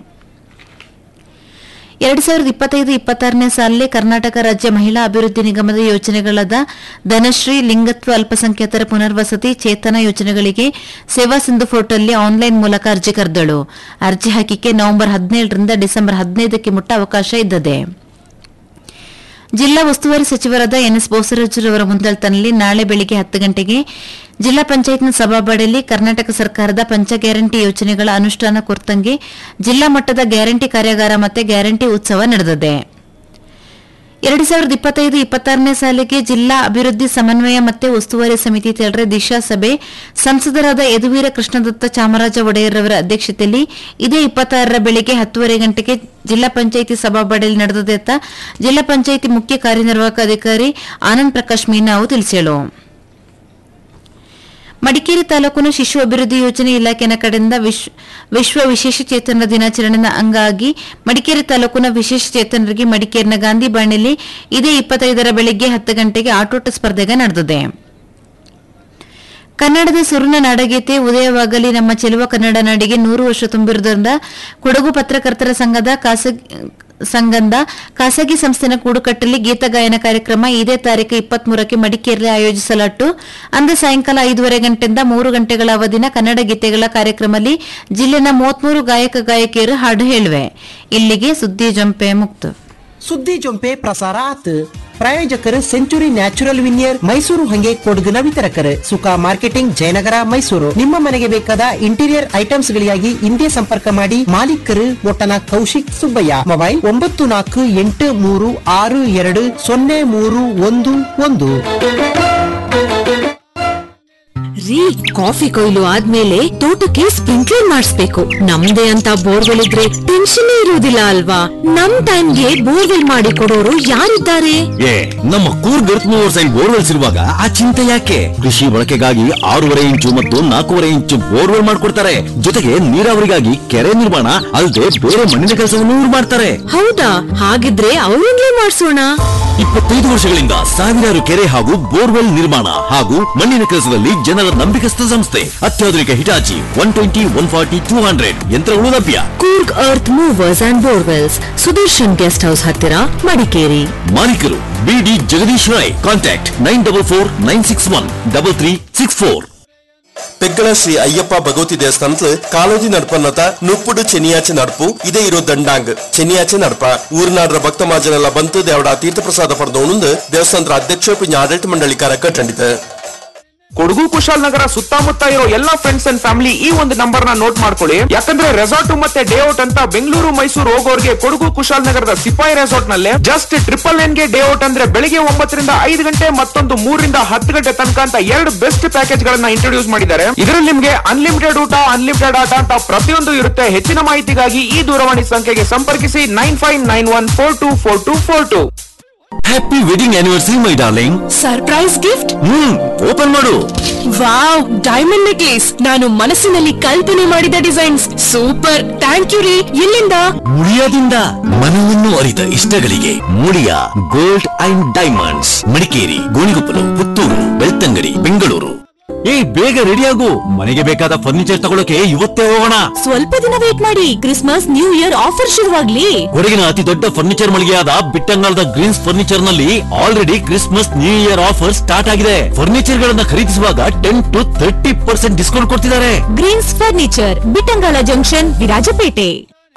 ಎರಡ್ ಸಾವಿರದ ಇಪ್ಪತ್ತೈದು ಇಪ್ಪತ್ತಾರನೇ ಸಾಲಿನಲ್ಲಿ ಕರ್ನಾಟಕ ರಾಜ್ಯ ಮಹಿಳಾ ಅಭಿವೃದ್ಧಿ ನಿಗಮದ ಯೋಜನೆಗಳಾದ ಧನಶ್ರೀ ಲಿಂಗತ್ವ ಅಲ್ಪಸಂಖ್ಯಾತರ ಪುನರ್ವಸತಿ ಚೇತನ ಯೋಜನೆಗಳಿಗೆ ಸೇವಾ ಸಿಂಧು ಪೋರ್ಟಲ್ನಲ್ಲಿ ಆನ್ಲೈನ್ ಮೂಲಕ ಅರ್ಜಿ ಕರೆದಳು ಅರ್ಜಿ ಹಾಕಿಕೆ ನವೆಂಬರ್ ಹದಿನೇಳರಿಂದ ಡಿಸೆಂಬರ್ ಹದಿನೈದಕ್ಕೆ ಮುಟ್ಟ ಅವಕಾಶ ಇದ್ದದೆ ಜಿಲ್ಲಾ ಉಸ್ತುವಾರಿ ಸಚಿವರಾದ ಎನ್ಎಸ್ ಬೋಸರಾಜುರವರ ಮುಂದಾಳತನಲ್ಲಿ ನಾಳೆ ಬೆಳಿಗ್ಗೆ ಹತ್ತು ಗಂಟೆಗೆ ಜಿಲ್ಲಾ ಪಂಚಾಯತ್ನ ಸಭಾಬಾಡಿಯಲ್ಲಿ ಕರ್ನಾಟಕ ಸರ್ಕಾರದ ಪಂಚ ಗ್ಯಾರಂಟಿ ಯೋಜನೆಗಳ ಅನುಷ್ಠಾನ ಕುರಿತಂಗೆ ಜಿಲ್ಲಾ ಮಟ್ಟದ ಗ್ಯಾರಂಟಿ ಕಾರ್ಯಾಗಾರ ಮತ್ತೆ ಗ್ಯಾರಂಟಿ ಉತ್ಸವ ನಡೆದಿದೆ ಎರಡು ಸಾವಿರದ ಇಪ್ಪತ್ತೈದು ಇಪ್ಪತ್ತಾರನೇ ಸಾಲಿಗೆ ಜಿಲ್ಲಾ ಅಭಿವೃದ್ಧಿ ಸಮನ್ವಯ ಮತ್ತೆ ಉಸ್ತುವಾರಿ ಸಮಿತಿ ತೆರಳೆ ದಿಶಾ ಸಭೆ ಸಂಸದರಾದ ಯದುವೀರ ಕೃಷ್ಣದತ್ತ ಚಾಮರಾಜ ಒಡೆಯರ್ರವರ ಅಧ್ಯಕ್ಷತೆಯಲ್ಲಿ ಇದೇ ಇಪ್ಪತ್ತಾರರ ಬೆಳಿಗ್ಗೆ ಹತ್ತುವರೆ ಗಂಟೆಗೆ ಜಿಲ್ಲಾ ಪಂಚಾಯಿತಿ ಸಭಾಬಾಡಿಯಲ್ಲಿ ನಡೆದಿದೆ ಅಂತ ಜಿಲ್ಲಾ ಪಂಚಾಯಿತಿ ಮುಖ್ಯ ಕಾರ್ಯನಿರ್ವಾಹಕ ಅಧಿಕಾರಿ ಆನಂದ್ ಪ್ರಕಾಶ್ ಮೀನಾ ಅವರು ತಿಳಿಸಿದರು ಮಡಿಕೇರಿ ತಾಲೂಕಿನ ಶಿಶು ಅಭಿವೃದ್ಧಿ ಯೋಜನೆ ಇಲಾಖೆನ ಕಡೆಯಿಂದ ವಿಶ್- ವಿಶ್ವ ವಿಶೇಷ ಚೇತನರ ದಿನಾಚರಣೆಯ ಅಂಗವಾಗಿ ಮಡಿಕೇರಿ ತಾಲೂಕಿನ ವಿಶೇಷ ಚೇತನರಿಗೆ ಮಡಿಕೇರಿನ ಗಾಂಧಿ ಬಾಣಿಯಲ್ಲಿ ಇದೇ ಇಪ್ಪತ್ತೈದರ ಬೆಳಿಗ್ಗೆ ಹತ್ತು ಗಂಟೆಗೆ ಆಟೋಟ ಸ್ಪರ್ಧೆಗೆ ನಡೆದಿದೆ ಕನ್ನಡದ ಸುರುನ ನಾಡಗೀತೆ ಉದಯವಾಗಲಿ ನಮ್ಮ ಚೆಲುವ ಕನ್ನಡ ನಾಡಿಗೆ ನೂರು ವರ್ಷ ತುಂಬಿರುವುದರಿಂದ ಕೊಡಗು ಪತ್ರಕರ್ತರ ಸಂಘದ ಖಾಸಗಿ ಸಂಘದ ಖಾಸಗಿ ಸಂಸ್ಥೆನ ಕೂಡುಕಟ್ಟಲ್ಲಿ ಗೀತ ಗಾಯನ ಕಾರ್ಯಕ್ರಮ ಇದೇ ತಾರೀಕು ಇಪ್ಪತ್ಮೂರಕ್ಕೆ ಮಡಿಕೇರಿಯಲ್ಲಿ ಆಯೋಜಿಸಲಾಟ್ಟು ಅಂದು ಸಾಯಂಕಾಲ ಐದೂವರೆ ಗಂಟೆಯಿಂದ ಮೂರು ಗಂಟೆಗಳ ಅವಧಿನ ಕನ್ನಡ ಗೀತೆಗಳ ಕಾರ್ಯಕ್ರಮದಲ್ಲಿ ಜಿಲ್ಲೆನ ಮೂವತ್ಮೂರು ಗಾಯಕ ಗಾಯಕಿಯರು ಹಾಡು ಹೇಳುವೆ ಇಲ್ಲಿಗೆ ಸುದ್ದಿ ಜಂಪೆ ಮುಕ್ತ ಸುದ್ದಿ ಜೊಂಪೆ ಪ್ರಸಾರ ಆತ್ ಪ್ರಾಯೋಜಕರು ಸೆಂಚುರಿ ನ್ಯಾಚುರಲ್ ವಿನಿಯರ್ ಮೈಸೂರು ಹಂಗೆ ಕೊಡಗಿನ ವಿತರಕರು ಸುಖ ಮಾರ್ಕೆಟಿಂಗ್ ಜಯನಗರ ಮೈಸೂರು ನಿಮ್ಮ ಮನೆಗೆ ಬೇಕಾದ ಇಂಟೀರಿಯರ್ ಐಟಮ್ಸ್ ಗಳಿಗಾಗಿ ಹಿಂದೆ ಸಂಪರ್ಕ ಮಾಡಿ ಮಾಲೀಕರು ಒಟ್ಟನ ಕೌಶಿಕ್ ಸುಬ್ಬಯ್ಯ ಮೊಬೈಲ್ ಒಂಬತ್ತು ನಾಲ್ಕು ಎಂಟು ಮೂರು ಆರು ಎರಡು ಸೊನ್ನೆ ಮೂರು ಒಂದು ಒಂದು ರೀ ಕಾಫಿ ಕೊಯ್ಲು ಆದ್ಮೇಲೆ ತೋಟಕ್ಕೆ ಸ್ಪ್ರಿಂಕ್ಲರ್ ಮಾಡಿಸ್ಬೇಕು ನಮ್ದೇ ಅಂತ ಬೋರ್ವೆಲ್ ಇದ್ರೆ ಟೆನ್ಷನ್ ಇರುವುದಿಲ್ಲ ಅಲ್ವಾ ನಮ್ ಟೈಮ್ಗೆ ಬೋರ್ವೆಲ್ ಮಾಡಿ ಕೊಡೋರು ಯಾರಿದ್ದಾರೆ ಏ ನಮ್ಮ Coorg earth mover side borewells ಇರುವಾಗ ಆ ಚಿಂತೆ ಯಾಕೆ ಕೃಷಿ ಬಳಕೆಗಾಗಿ ಆರೂವರೆ ಇಂಚು ಮತ್ತು ನಾಲ್ಕೂವರೆ ಇಂಚು ಬೋರ್ವೆಲ್ ಮಾಡ್ಕೊಡ್ತಾರೆ ಜೊತೆಗೆ ನೀರಾವರಿಗಾಗಿ ಕೆರೆ ನಿರ್ಮಾಣ ಅಲ್ಲದೆ ಬೇರೆ ಮಣ್ಣಿನ ಕೆಲಸವನ್ನು ಇವ್ರು ಮಾಡ್ತಾರೆ ಹೌದಾ ಹಾಗಿದ್ರೆ ಅವರಿಂದಲೇ ಮಾಡ್ಸೋಣ ಇಪ್ಪತ್ತೈದು ವರ್ಷಗಳಿಂದ ಸಾವಿರಾರು ಕೆರೆ ಹಾಗೂ ಬೋರ್ವೆಲ್ ನಿರ್ಮಾಣ ಹಾಗೂ ಮಣ್ಣಿನ ಕೆಲಸದಲ್ಲಿ ಜನರ ನಂಬಿಕಸ್ಥ ಸಂಸ್ಥೆ ಅತ್ಯಾಧುನಿಕ Hitachi one twenty one forty two hundred ಯಂತ್ರಗಳು ಲಭ್ಯ Coorg earth movers and borewells Sudarshan guest house ಹತ್ತಿರ ಮಡಿಕೇರಿ ಮಾಲೀಕರು B D Jagadish Rai contact nine double four nine six one double three six four పెగ్గల శ్రీ అయ్యప్ప భగవతి దేవస్థానంలో కాలోజీ నడపన్నత నుప్పుడు చెనియాచి నడుపు ఇదే ఇರೋ ದಂಡಾಂಗ್ ಚೆನ್ನಿಯಾಚೆ ನಡಪ ಊರಿನಾಡ್ರ ಭಕ್ತ ಮಾಜನೆಲ್ಲ ಬಂತು ದೇವಡ ತೀರ್ಥ ಪ್ರಸಾದ ಪಡೆದವನುಂದು ದೇವಸ್ಥಾನದ ಅಧ್ಯಕ್ಷ ಪಿಂಜ ಆಡಳಿತ ಮಂಡಳಿಕಾರ ಕಟ್ಟಂಡಿತು ಕೊಡಗು ಕುಶಾಲನಗರ ಸುತ್ತಮುತ್ತ ಇರೋ ಎಲ್ಲಾ ಫ್ರೆಂಡ್ಸ್ ಅಂಡ್ ಫ್ಯಾಮಿಲಿ ಈ ಒಂದು ನಂಬರ್ ನ ನೋಟ್ ಮಾಡ್ಕೊಳ್ಳಿ ಯಾಕಂದ್ರೆ ರೆಸಾರ್ಟ್ ಮತ್ತೆ ಡೇ ಔಟ್ ಅಂತ ಬೆಂಗಳೂರು ಮೈಸೂರು ಹೋಗೋರ್ಗೆ ಕೊಡಗು ಕುಶಾಲನಗರದ ಸಿಪಾಯಿ ರೆಸಾರ್ಟ್ ನಲ್ಲಿ ಜಸ್ಟ್ ಟ್ರಿಪಲ್ ನೈನ್ ಗೆ ಡೇ ಔಟ್ ಅಂದ್ರೆ ಬೆಳಿಗ್ಗೆ ಒಂಬತ್ತರಿಂದ ಐದು ಗಂಟೆ ಮತ್ತೊಂದು ಮೂರರಿಂದ ಹತ್ತು ಗಂಟೆ ತನಕ ಅಂತ ಎರಡು ಬೆಸ್ಟ್ ಪ್ಯಾಕೇಜ್ ಗಳನ್ನ ಇಂಟ್ರೊಡ್ಯೂಸ್ ಮಾಡಿದ್ದಾರೆ ಇದರಲ್ಲಿ ನಿಮ್ಗೆ ಅನ್ಲಿಮಿಟೆಡ್ ಊಟ ಅನ್ಲಿಮಿಟೆಡ್ ಆಟ ಅಂತ ಪ್ರತಿಯೊಂದು ಇರುತ್ತೆ ಹೆಚ್ಚಿನ ಮಾಹಿತಿಗಾಗಿ ಈ ದೂರವಾಣಿ ಸಂಖ್ಯೆಗೆ ಸಂಪರ್ಕಿಸಿ nine five nine one four two four two four two happy wedding anniversary my darling surprise gift hmm open ಮಾಡು ವಾವ್ ಡೈಮಂಡ್ ನೆಕ್ಲೇಸ್ ನಾನು ಮನಸ್ಸಿನಲ್ಲಿ ಕಲ್ಪನೆ ಮಾಡಿದ ಡಿಸೈನ್ಸ್ ಸೂಪರ್ ಥ್ಯಾಂಕ್ ಯು ರೀ ಎಲ್ಲಿಂದ ಮುಳಿಯಾದಿಂದ ಮನವನ್ನು ಅರಿತ ಇಷ್ಟಗಳಿಗೆ Muliya gold and diamonds Madikeri Gonikoppal Puttur Belthangady Bengaluru ಏ ಬೇಗ ರೆಡಿ ಆಗು ಮನೆಗೆ ಬೇಕಾದ ಫರ್ನಿಚರ್ ತಗೊಳಕ್ಕೆ ಇವತ್ತೇ ಹೋಗೋಣ ಸ್ವಲ್ಪ ದಿನ ವೇಟ್ ಮಾಡಿ ಕ್ರಿಸ್ಮಸ್ ನ್ಯೂ ಇಯರ್ ಆಫರ್ ಶುರುವಾಗ್ಲಿ ಕೊಡಗಿನ ಅತಿ ದೊಡ್ಡ ಫರ್ನಿಚರ್ ಮಳಿಗೆಯಾದ ಬಿಟ್ಟಂಗಾಲದ ಗ್ರೀನ್ಸ್ ಫರ್ನಿಚರ್ ನಲ್ಲಿ already Christmas new year offer start ಆಗಿದೆ ಫರ್ನಿಚರ್ ಗಳನ್ನ ಖರೀದಿಸುವಾಗ ten to thirty percent discount ಕೊಡ್ತಿದ್ದಾರೆ greens furniture Bittangala junction Virajpet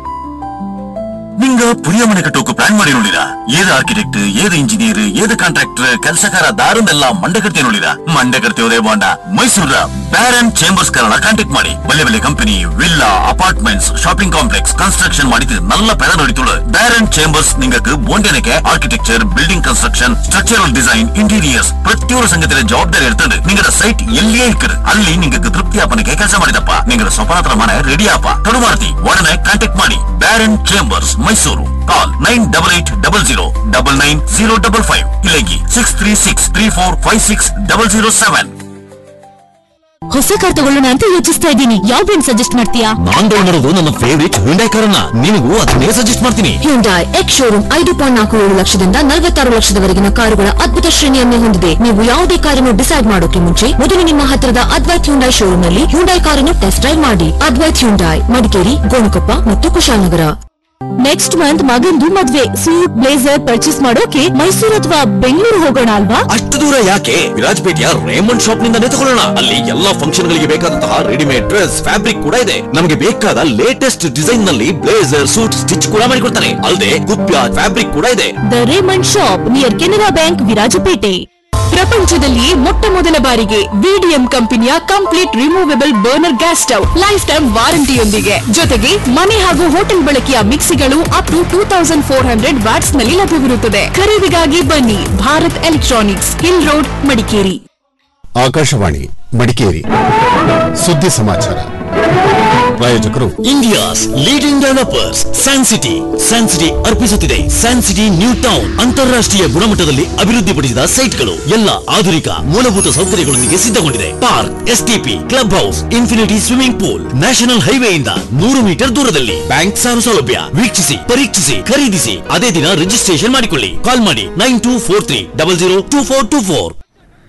நீங்க புதிய மனை கட்டுக்கு பிளான் ಮಾಡಿ ನೋಡಿರಾ ಏದ ಆರ್ಕಿಟೆಕ್ಟ್ ಏದ ಇಂಜಿನಿಯರ್ ಏದ ಕಾಂಟ್ರಾಕ್ಟರ್ ಕೆಲಸಕಾರ ದಾರನ್ನೆಲ್ಲ ಮಂಡೆ ಕಟ್ತಿ ನೋಡಿರಾ ಮಂಡೆ ಕಟ್ತಿಯೋದೇ ಬಾಂಡ ಮೈಸೂರ ಬ್ಯಾರನ್ ಚೇಂಬರ್ಸ್ ಕನ್ನಡ ಕಾಂಟ್ಯಾಕ್ಟ್ ಮಾಡಿ ಬಲ್ಲೆ ಬಲ್ಲೆ company villa apartments shopping complex construction ಮಾಡಿದ್ದು ನಲ್ಲ ಪೆದ ನೋಡಿತುಳು ಬ್ಯಾರನ್ ಚೇಂಬರ್ಸ್ ನಿಂಗಕ್ಕೆ ಬೋಂಡೆನಕ್ಕೆ architecture building construction structural design interiors ಪ್ರತಿಯೊಂದು ಸಂಗತಿಯ ಜವಾಬ್ದಾರಿ ಇರ್ತದೆ ನಿಂಗದ ಸೈಟ್ ಎಲ್ಲಿಯೇ ಇಕ್ಕರು ಅಲ್ಲಿ ನಿಂಗಕ್ಕೆ ತೃಪ್ತಿ ಆಪನಕ್ಕೆ ಕೆಲಸ ಮಾಡಿದಪ್ಪ ನಿಂಗದ ಸ್ವಪ್ನತ್ರ ಮನೆ ರೆಡಿ ಆಪ ತಡು ಮಾಡ್ತಿ ಒಡನೆ ಕಾಂಟ್ಯಾಕ್ಟ್ ಮಾಡಿ baron chambers Mysuru call nine double eight double zero double nine zero double five ಇಲ್ಲಗಿ six three six three four five six double zero seven ಹೊಸ ಕಾರ್ ತಗೊಳ್ಳೋಣ ಅಂತ ಯೋಚಿಸ್ತಾ ಇದ್ದೀನಿ ಯಾವ ಬ್ರ್ಯಾಂಡ್ ಸಜೆಸ್ಟ್ ಮಾಡ್ತೀಯಾ ನಾನ್ ತಗೊಂಡಿರೋದು ನನ್ನ ಫೇವರಿಟ್ ಹ್ಯುಂಡೈ ಕಾರನ್ನ ನಿನಗೂ ಅದನ್ನೇ ಸಜೆಸ್ಟ್ ಮಾಡ್ತೀನಿ ಹ್ಯುಂಡಾಯ್ ಎಕ್ಸ್ ಶೋರೂಮ್ ಐದು ಪಾಯಿಂಟ್ ನಾಲ್ಕು ಏಳು ಲಕ್ಷದಿಂದ ನಲವತ್ತಾರು ಲಕ್ಷದವರೆಗಿನ ಕಾರುಗಳ ಅದ್ಭುತ ಶ್ರೇಣಿಯನ್ನೇ ಹೊಂದಿದೆ ನೀವು ಯಾವುದೇ ಕಾರನ್ನು ಡಿಸೈಡ್ ಮಾಡೋಕೆ ಮುಂಚೆ ಮೊದಲು ನಿಮ್ಮ ಹತ್ತಿರದ ಅದ್ವೈತ್ ಹ್ಯುಂಡಾಯ್ ಶೋರೂಮ್ ನಲ್ಲಿ ಹ್ಯುಂಡಾಯ್ ಕಾರನ್ನು ಟೆಸ್ಟ್ ಡ್ರೈವ್ ಮಾಡಿ ಅದ್ವೈತ್ ಹ್ಯುಂಡಾಯ್ ಮಡಿಕೇರಿ ಗೋಣಿಕೊಪ್ಪ ಮತ್ತು ಕುಶಾಲನಗರ ನೆಕ್ಸ್ಟ್ ಮಂತ್ ಮಗಂದು ಮದ್ವೆ ಸೂಟ್ ಬ್ಲೇಸರ್ ಪರ್ಚೇಸ್ ಮಾಡೋಕೆ ಮೈಸೂರು ಅಥವಾ ಬೆಂಗಳೂರು ಹೋಗೋಣ ಅಲ್ವಾ ಅಷ್ಟು ದೂರ ಯಾಕೆ ವಿರಾಜಪೇಟೆಯ ರೇಮಂಡ್ ಶಾಪ್ ನಿಂದನೇ ತಗೊಳ್ಳೋಣ ಅಲ್ಲಿ ಎಲ್ಲಾ ಫಂಕ್ಷನ್ ಗಳಿಗೆ ಬೇಕಾದಂತಹ ರೆಡಿಮೇಡ್ ಡ್ರೆಸ್ ಫ್ಯಾಬ್ರಿಕ್ ಕೂಡ ಇದೆ ನಮಗೆ ಬೇಕಾದ ಲೇಟೆಸ್ಟ್ ಡಿಸೈನ್ ನಲ್ಲಿ ಬ್ಲೇಸರ್ ಸೂಟ್ ಸ್ಟಿಚ್ ಕೂಡ ಮಾಡಿಕೊಡ್ತಾರೆ ಅಲ್ಲದೆ ಕುಪ್ಯ ಫ್ಯಾಬ್ರಿಕ್ ಕೂಡ ಇದೆ the Raymond shop near Canara bank Virajpet ಪ್ರಪಂಚದಲ್ಲಿ ಮೊಟ್ಟ ಮೊದಲ ಬಾರಿಗೆ ವಿಡಿಎಂ ಕಂಪನಿಯ complete removable burner gas stove life time ವಾರಂಟಿಯೊಂದಿಗೆ ಜೊತೆಗೆ ಮನೆ ಹಾಗೂ ಹೋಟೆಲ್ ಬಳಕೆಯ ಮಿಕ್ಸಿಗಳು up to two thousand four hundred watts ನಲ್ಲಿ ಲಭ್ಯವಿರುತ್ತದೆ ಖರೀದಿಗಾಗಿ ಬನ್ನಿ Bharat electronics hill road Madikeri Akashvani Madikeri ಸುದ್ದಿ ಸಮಾಚಾರ ಪ್ರಾಯೋಜಕರು India's leading developers san city San city ಅರ್ಪಿಸುತ್ತಿದೆ ಸ್ಯಾನ್ ಸಿಟಿ ನ್ಯೂ ಟೌನ್ ಅಂತಾರಾಷ್ಟ್ರೀಯ ಗುಣಮಟ್ಟದಲ್ಲಿ ಅಭಿವೃದ್ಧಿಪಡಿಸಿದ ಸೈಟ್ಗಳು ಎಲ್ಲ ಆಧುನಿಕ ಮೂಲಭೂತ ಸೌಕರ್ಯಗಳೊಂದಿಗೆ ಸಿದ್ಧಗೊಂಡಿದೆ park STP club house infinity swimming pool national ಹೈವೇಯಿಂದ ನೂರು ಮೀಟರ್ ದೂರದಲ್ಲಿ ಬ್ಯಾಂಕ್ ಸಾಲ ಸೌಲಭ್ಯ ವೀಕ್ಷಿಸಿ ಪರೀಕ್ಷಿಸಿ ಖರೀದಿಸಿ ಅದೇ ದಿನ ರಿಜಿಸ್ಟ್ರೇಷನ್ ಮಾಡಿಕೊಳ್ಳಿ ಕಾಲ್ ಮಾಡಿ nine two four three double zero two four two four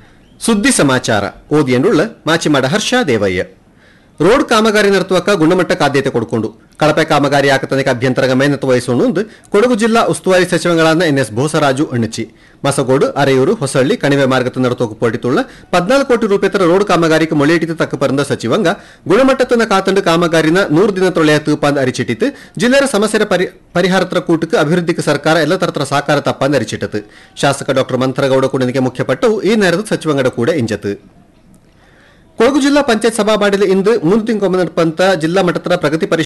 ಸುದ್ದಿ ಸಮಾಚಾರ ಓದಿಯನ್ನುಳ್ಳ ಮಾಚಿಮಾಡ ಹರ್ಷ ದೇವಯ್ಯ ರೋಡ್ ಕಾಮಗಾರಿ ನರ್ತುವಕ್ಕ ಗುಣಮಟ್ಟಕ್ಕೆ ಆದ್ಯತೆ ಕೊಡ್ಕೊಂಡು ಕಳಪೆ ಕಾಮಗಾರಿ ಆಕತನಕ ಅಭ್ಯಂತರಗ ಮೇನತ್ತು ವಹಿಸೋಣ ಕೊಡಗು ಜಿಲ್ಲಾ ಉಸ್ತುವಾರಿ ಸಚಿವಗಳಾದ ಎನ್ ಎಸ್ ಬೋಸರಾಜು ಅಣ್ಣಚಿ ಮಸಗೋಡು ಅರೆಯೂರು ಹೊಸಳ್ಳಿ ಕಣಿವೆ ಮಾರ್ಗದ ನಡತೋಕು ಪೋಟಿತುಳ್ಳ ಪದ್ನಾಲ್ಕು ಕೋಟಿ ರೂಪಾಯಿ ರೋಡ್ ಕಾಮಗಾರಿக்கு ಮೊಳೆಯಿಟಿತ ತಕ್ಕ ಪರಂದ ಸಚಿವಂಗ ಗುಣಮಟ್ಟತನ ಕಾತಂಡು ಕಾಮಗಾರಿನ ನೂರು ದಿನ ತೊಳೆಯ ತೂಪಾಂದ್ ಅರಿಚಿಟ್ಟಿತು ಜಿಲ್ಲೆಯ ಸಮಸ್ಯೆ ಪರಿ ಪರಿಹಾರತ್ರ ಕೂಟಕ್ಕೆ ಅಭಿವೃದ್ಧಿಗೆ ಸರ್ಕಾರ ಎಲ್ಲ ತರತರ ಸಾಕಾರ ತಪ್ಪಾಂದ್ ಅರಿಚಿಟ್ಟತು ಶಾಸಕ ಡಾಕ್ಟರ್ ಮಂತ್ರಗೌಡ ಕುಡನಿಗೆ ಮುಖ್ಯಪಟ್ಟವು ಈ ನೇರದ ಸಚಿವಂಗಡ ಕೂಡ ಇಂಜತು ಕೊಡಗು ಜಿಲ್ಲಾ ಪಂಚಾಯತ್ ಸಭಾಬಾಡಿಲಿ ಇಂದು ಮೂರು ತಿಂಗಳು ಪಂತ ಜಿಲ್ಲಾ ಮಟ್ಟದ ಪ್ರಗತಿ ಪರಿಶೀಲನೆ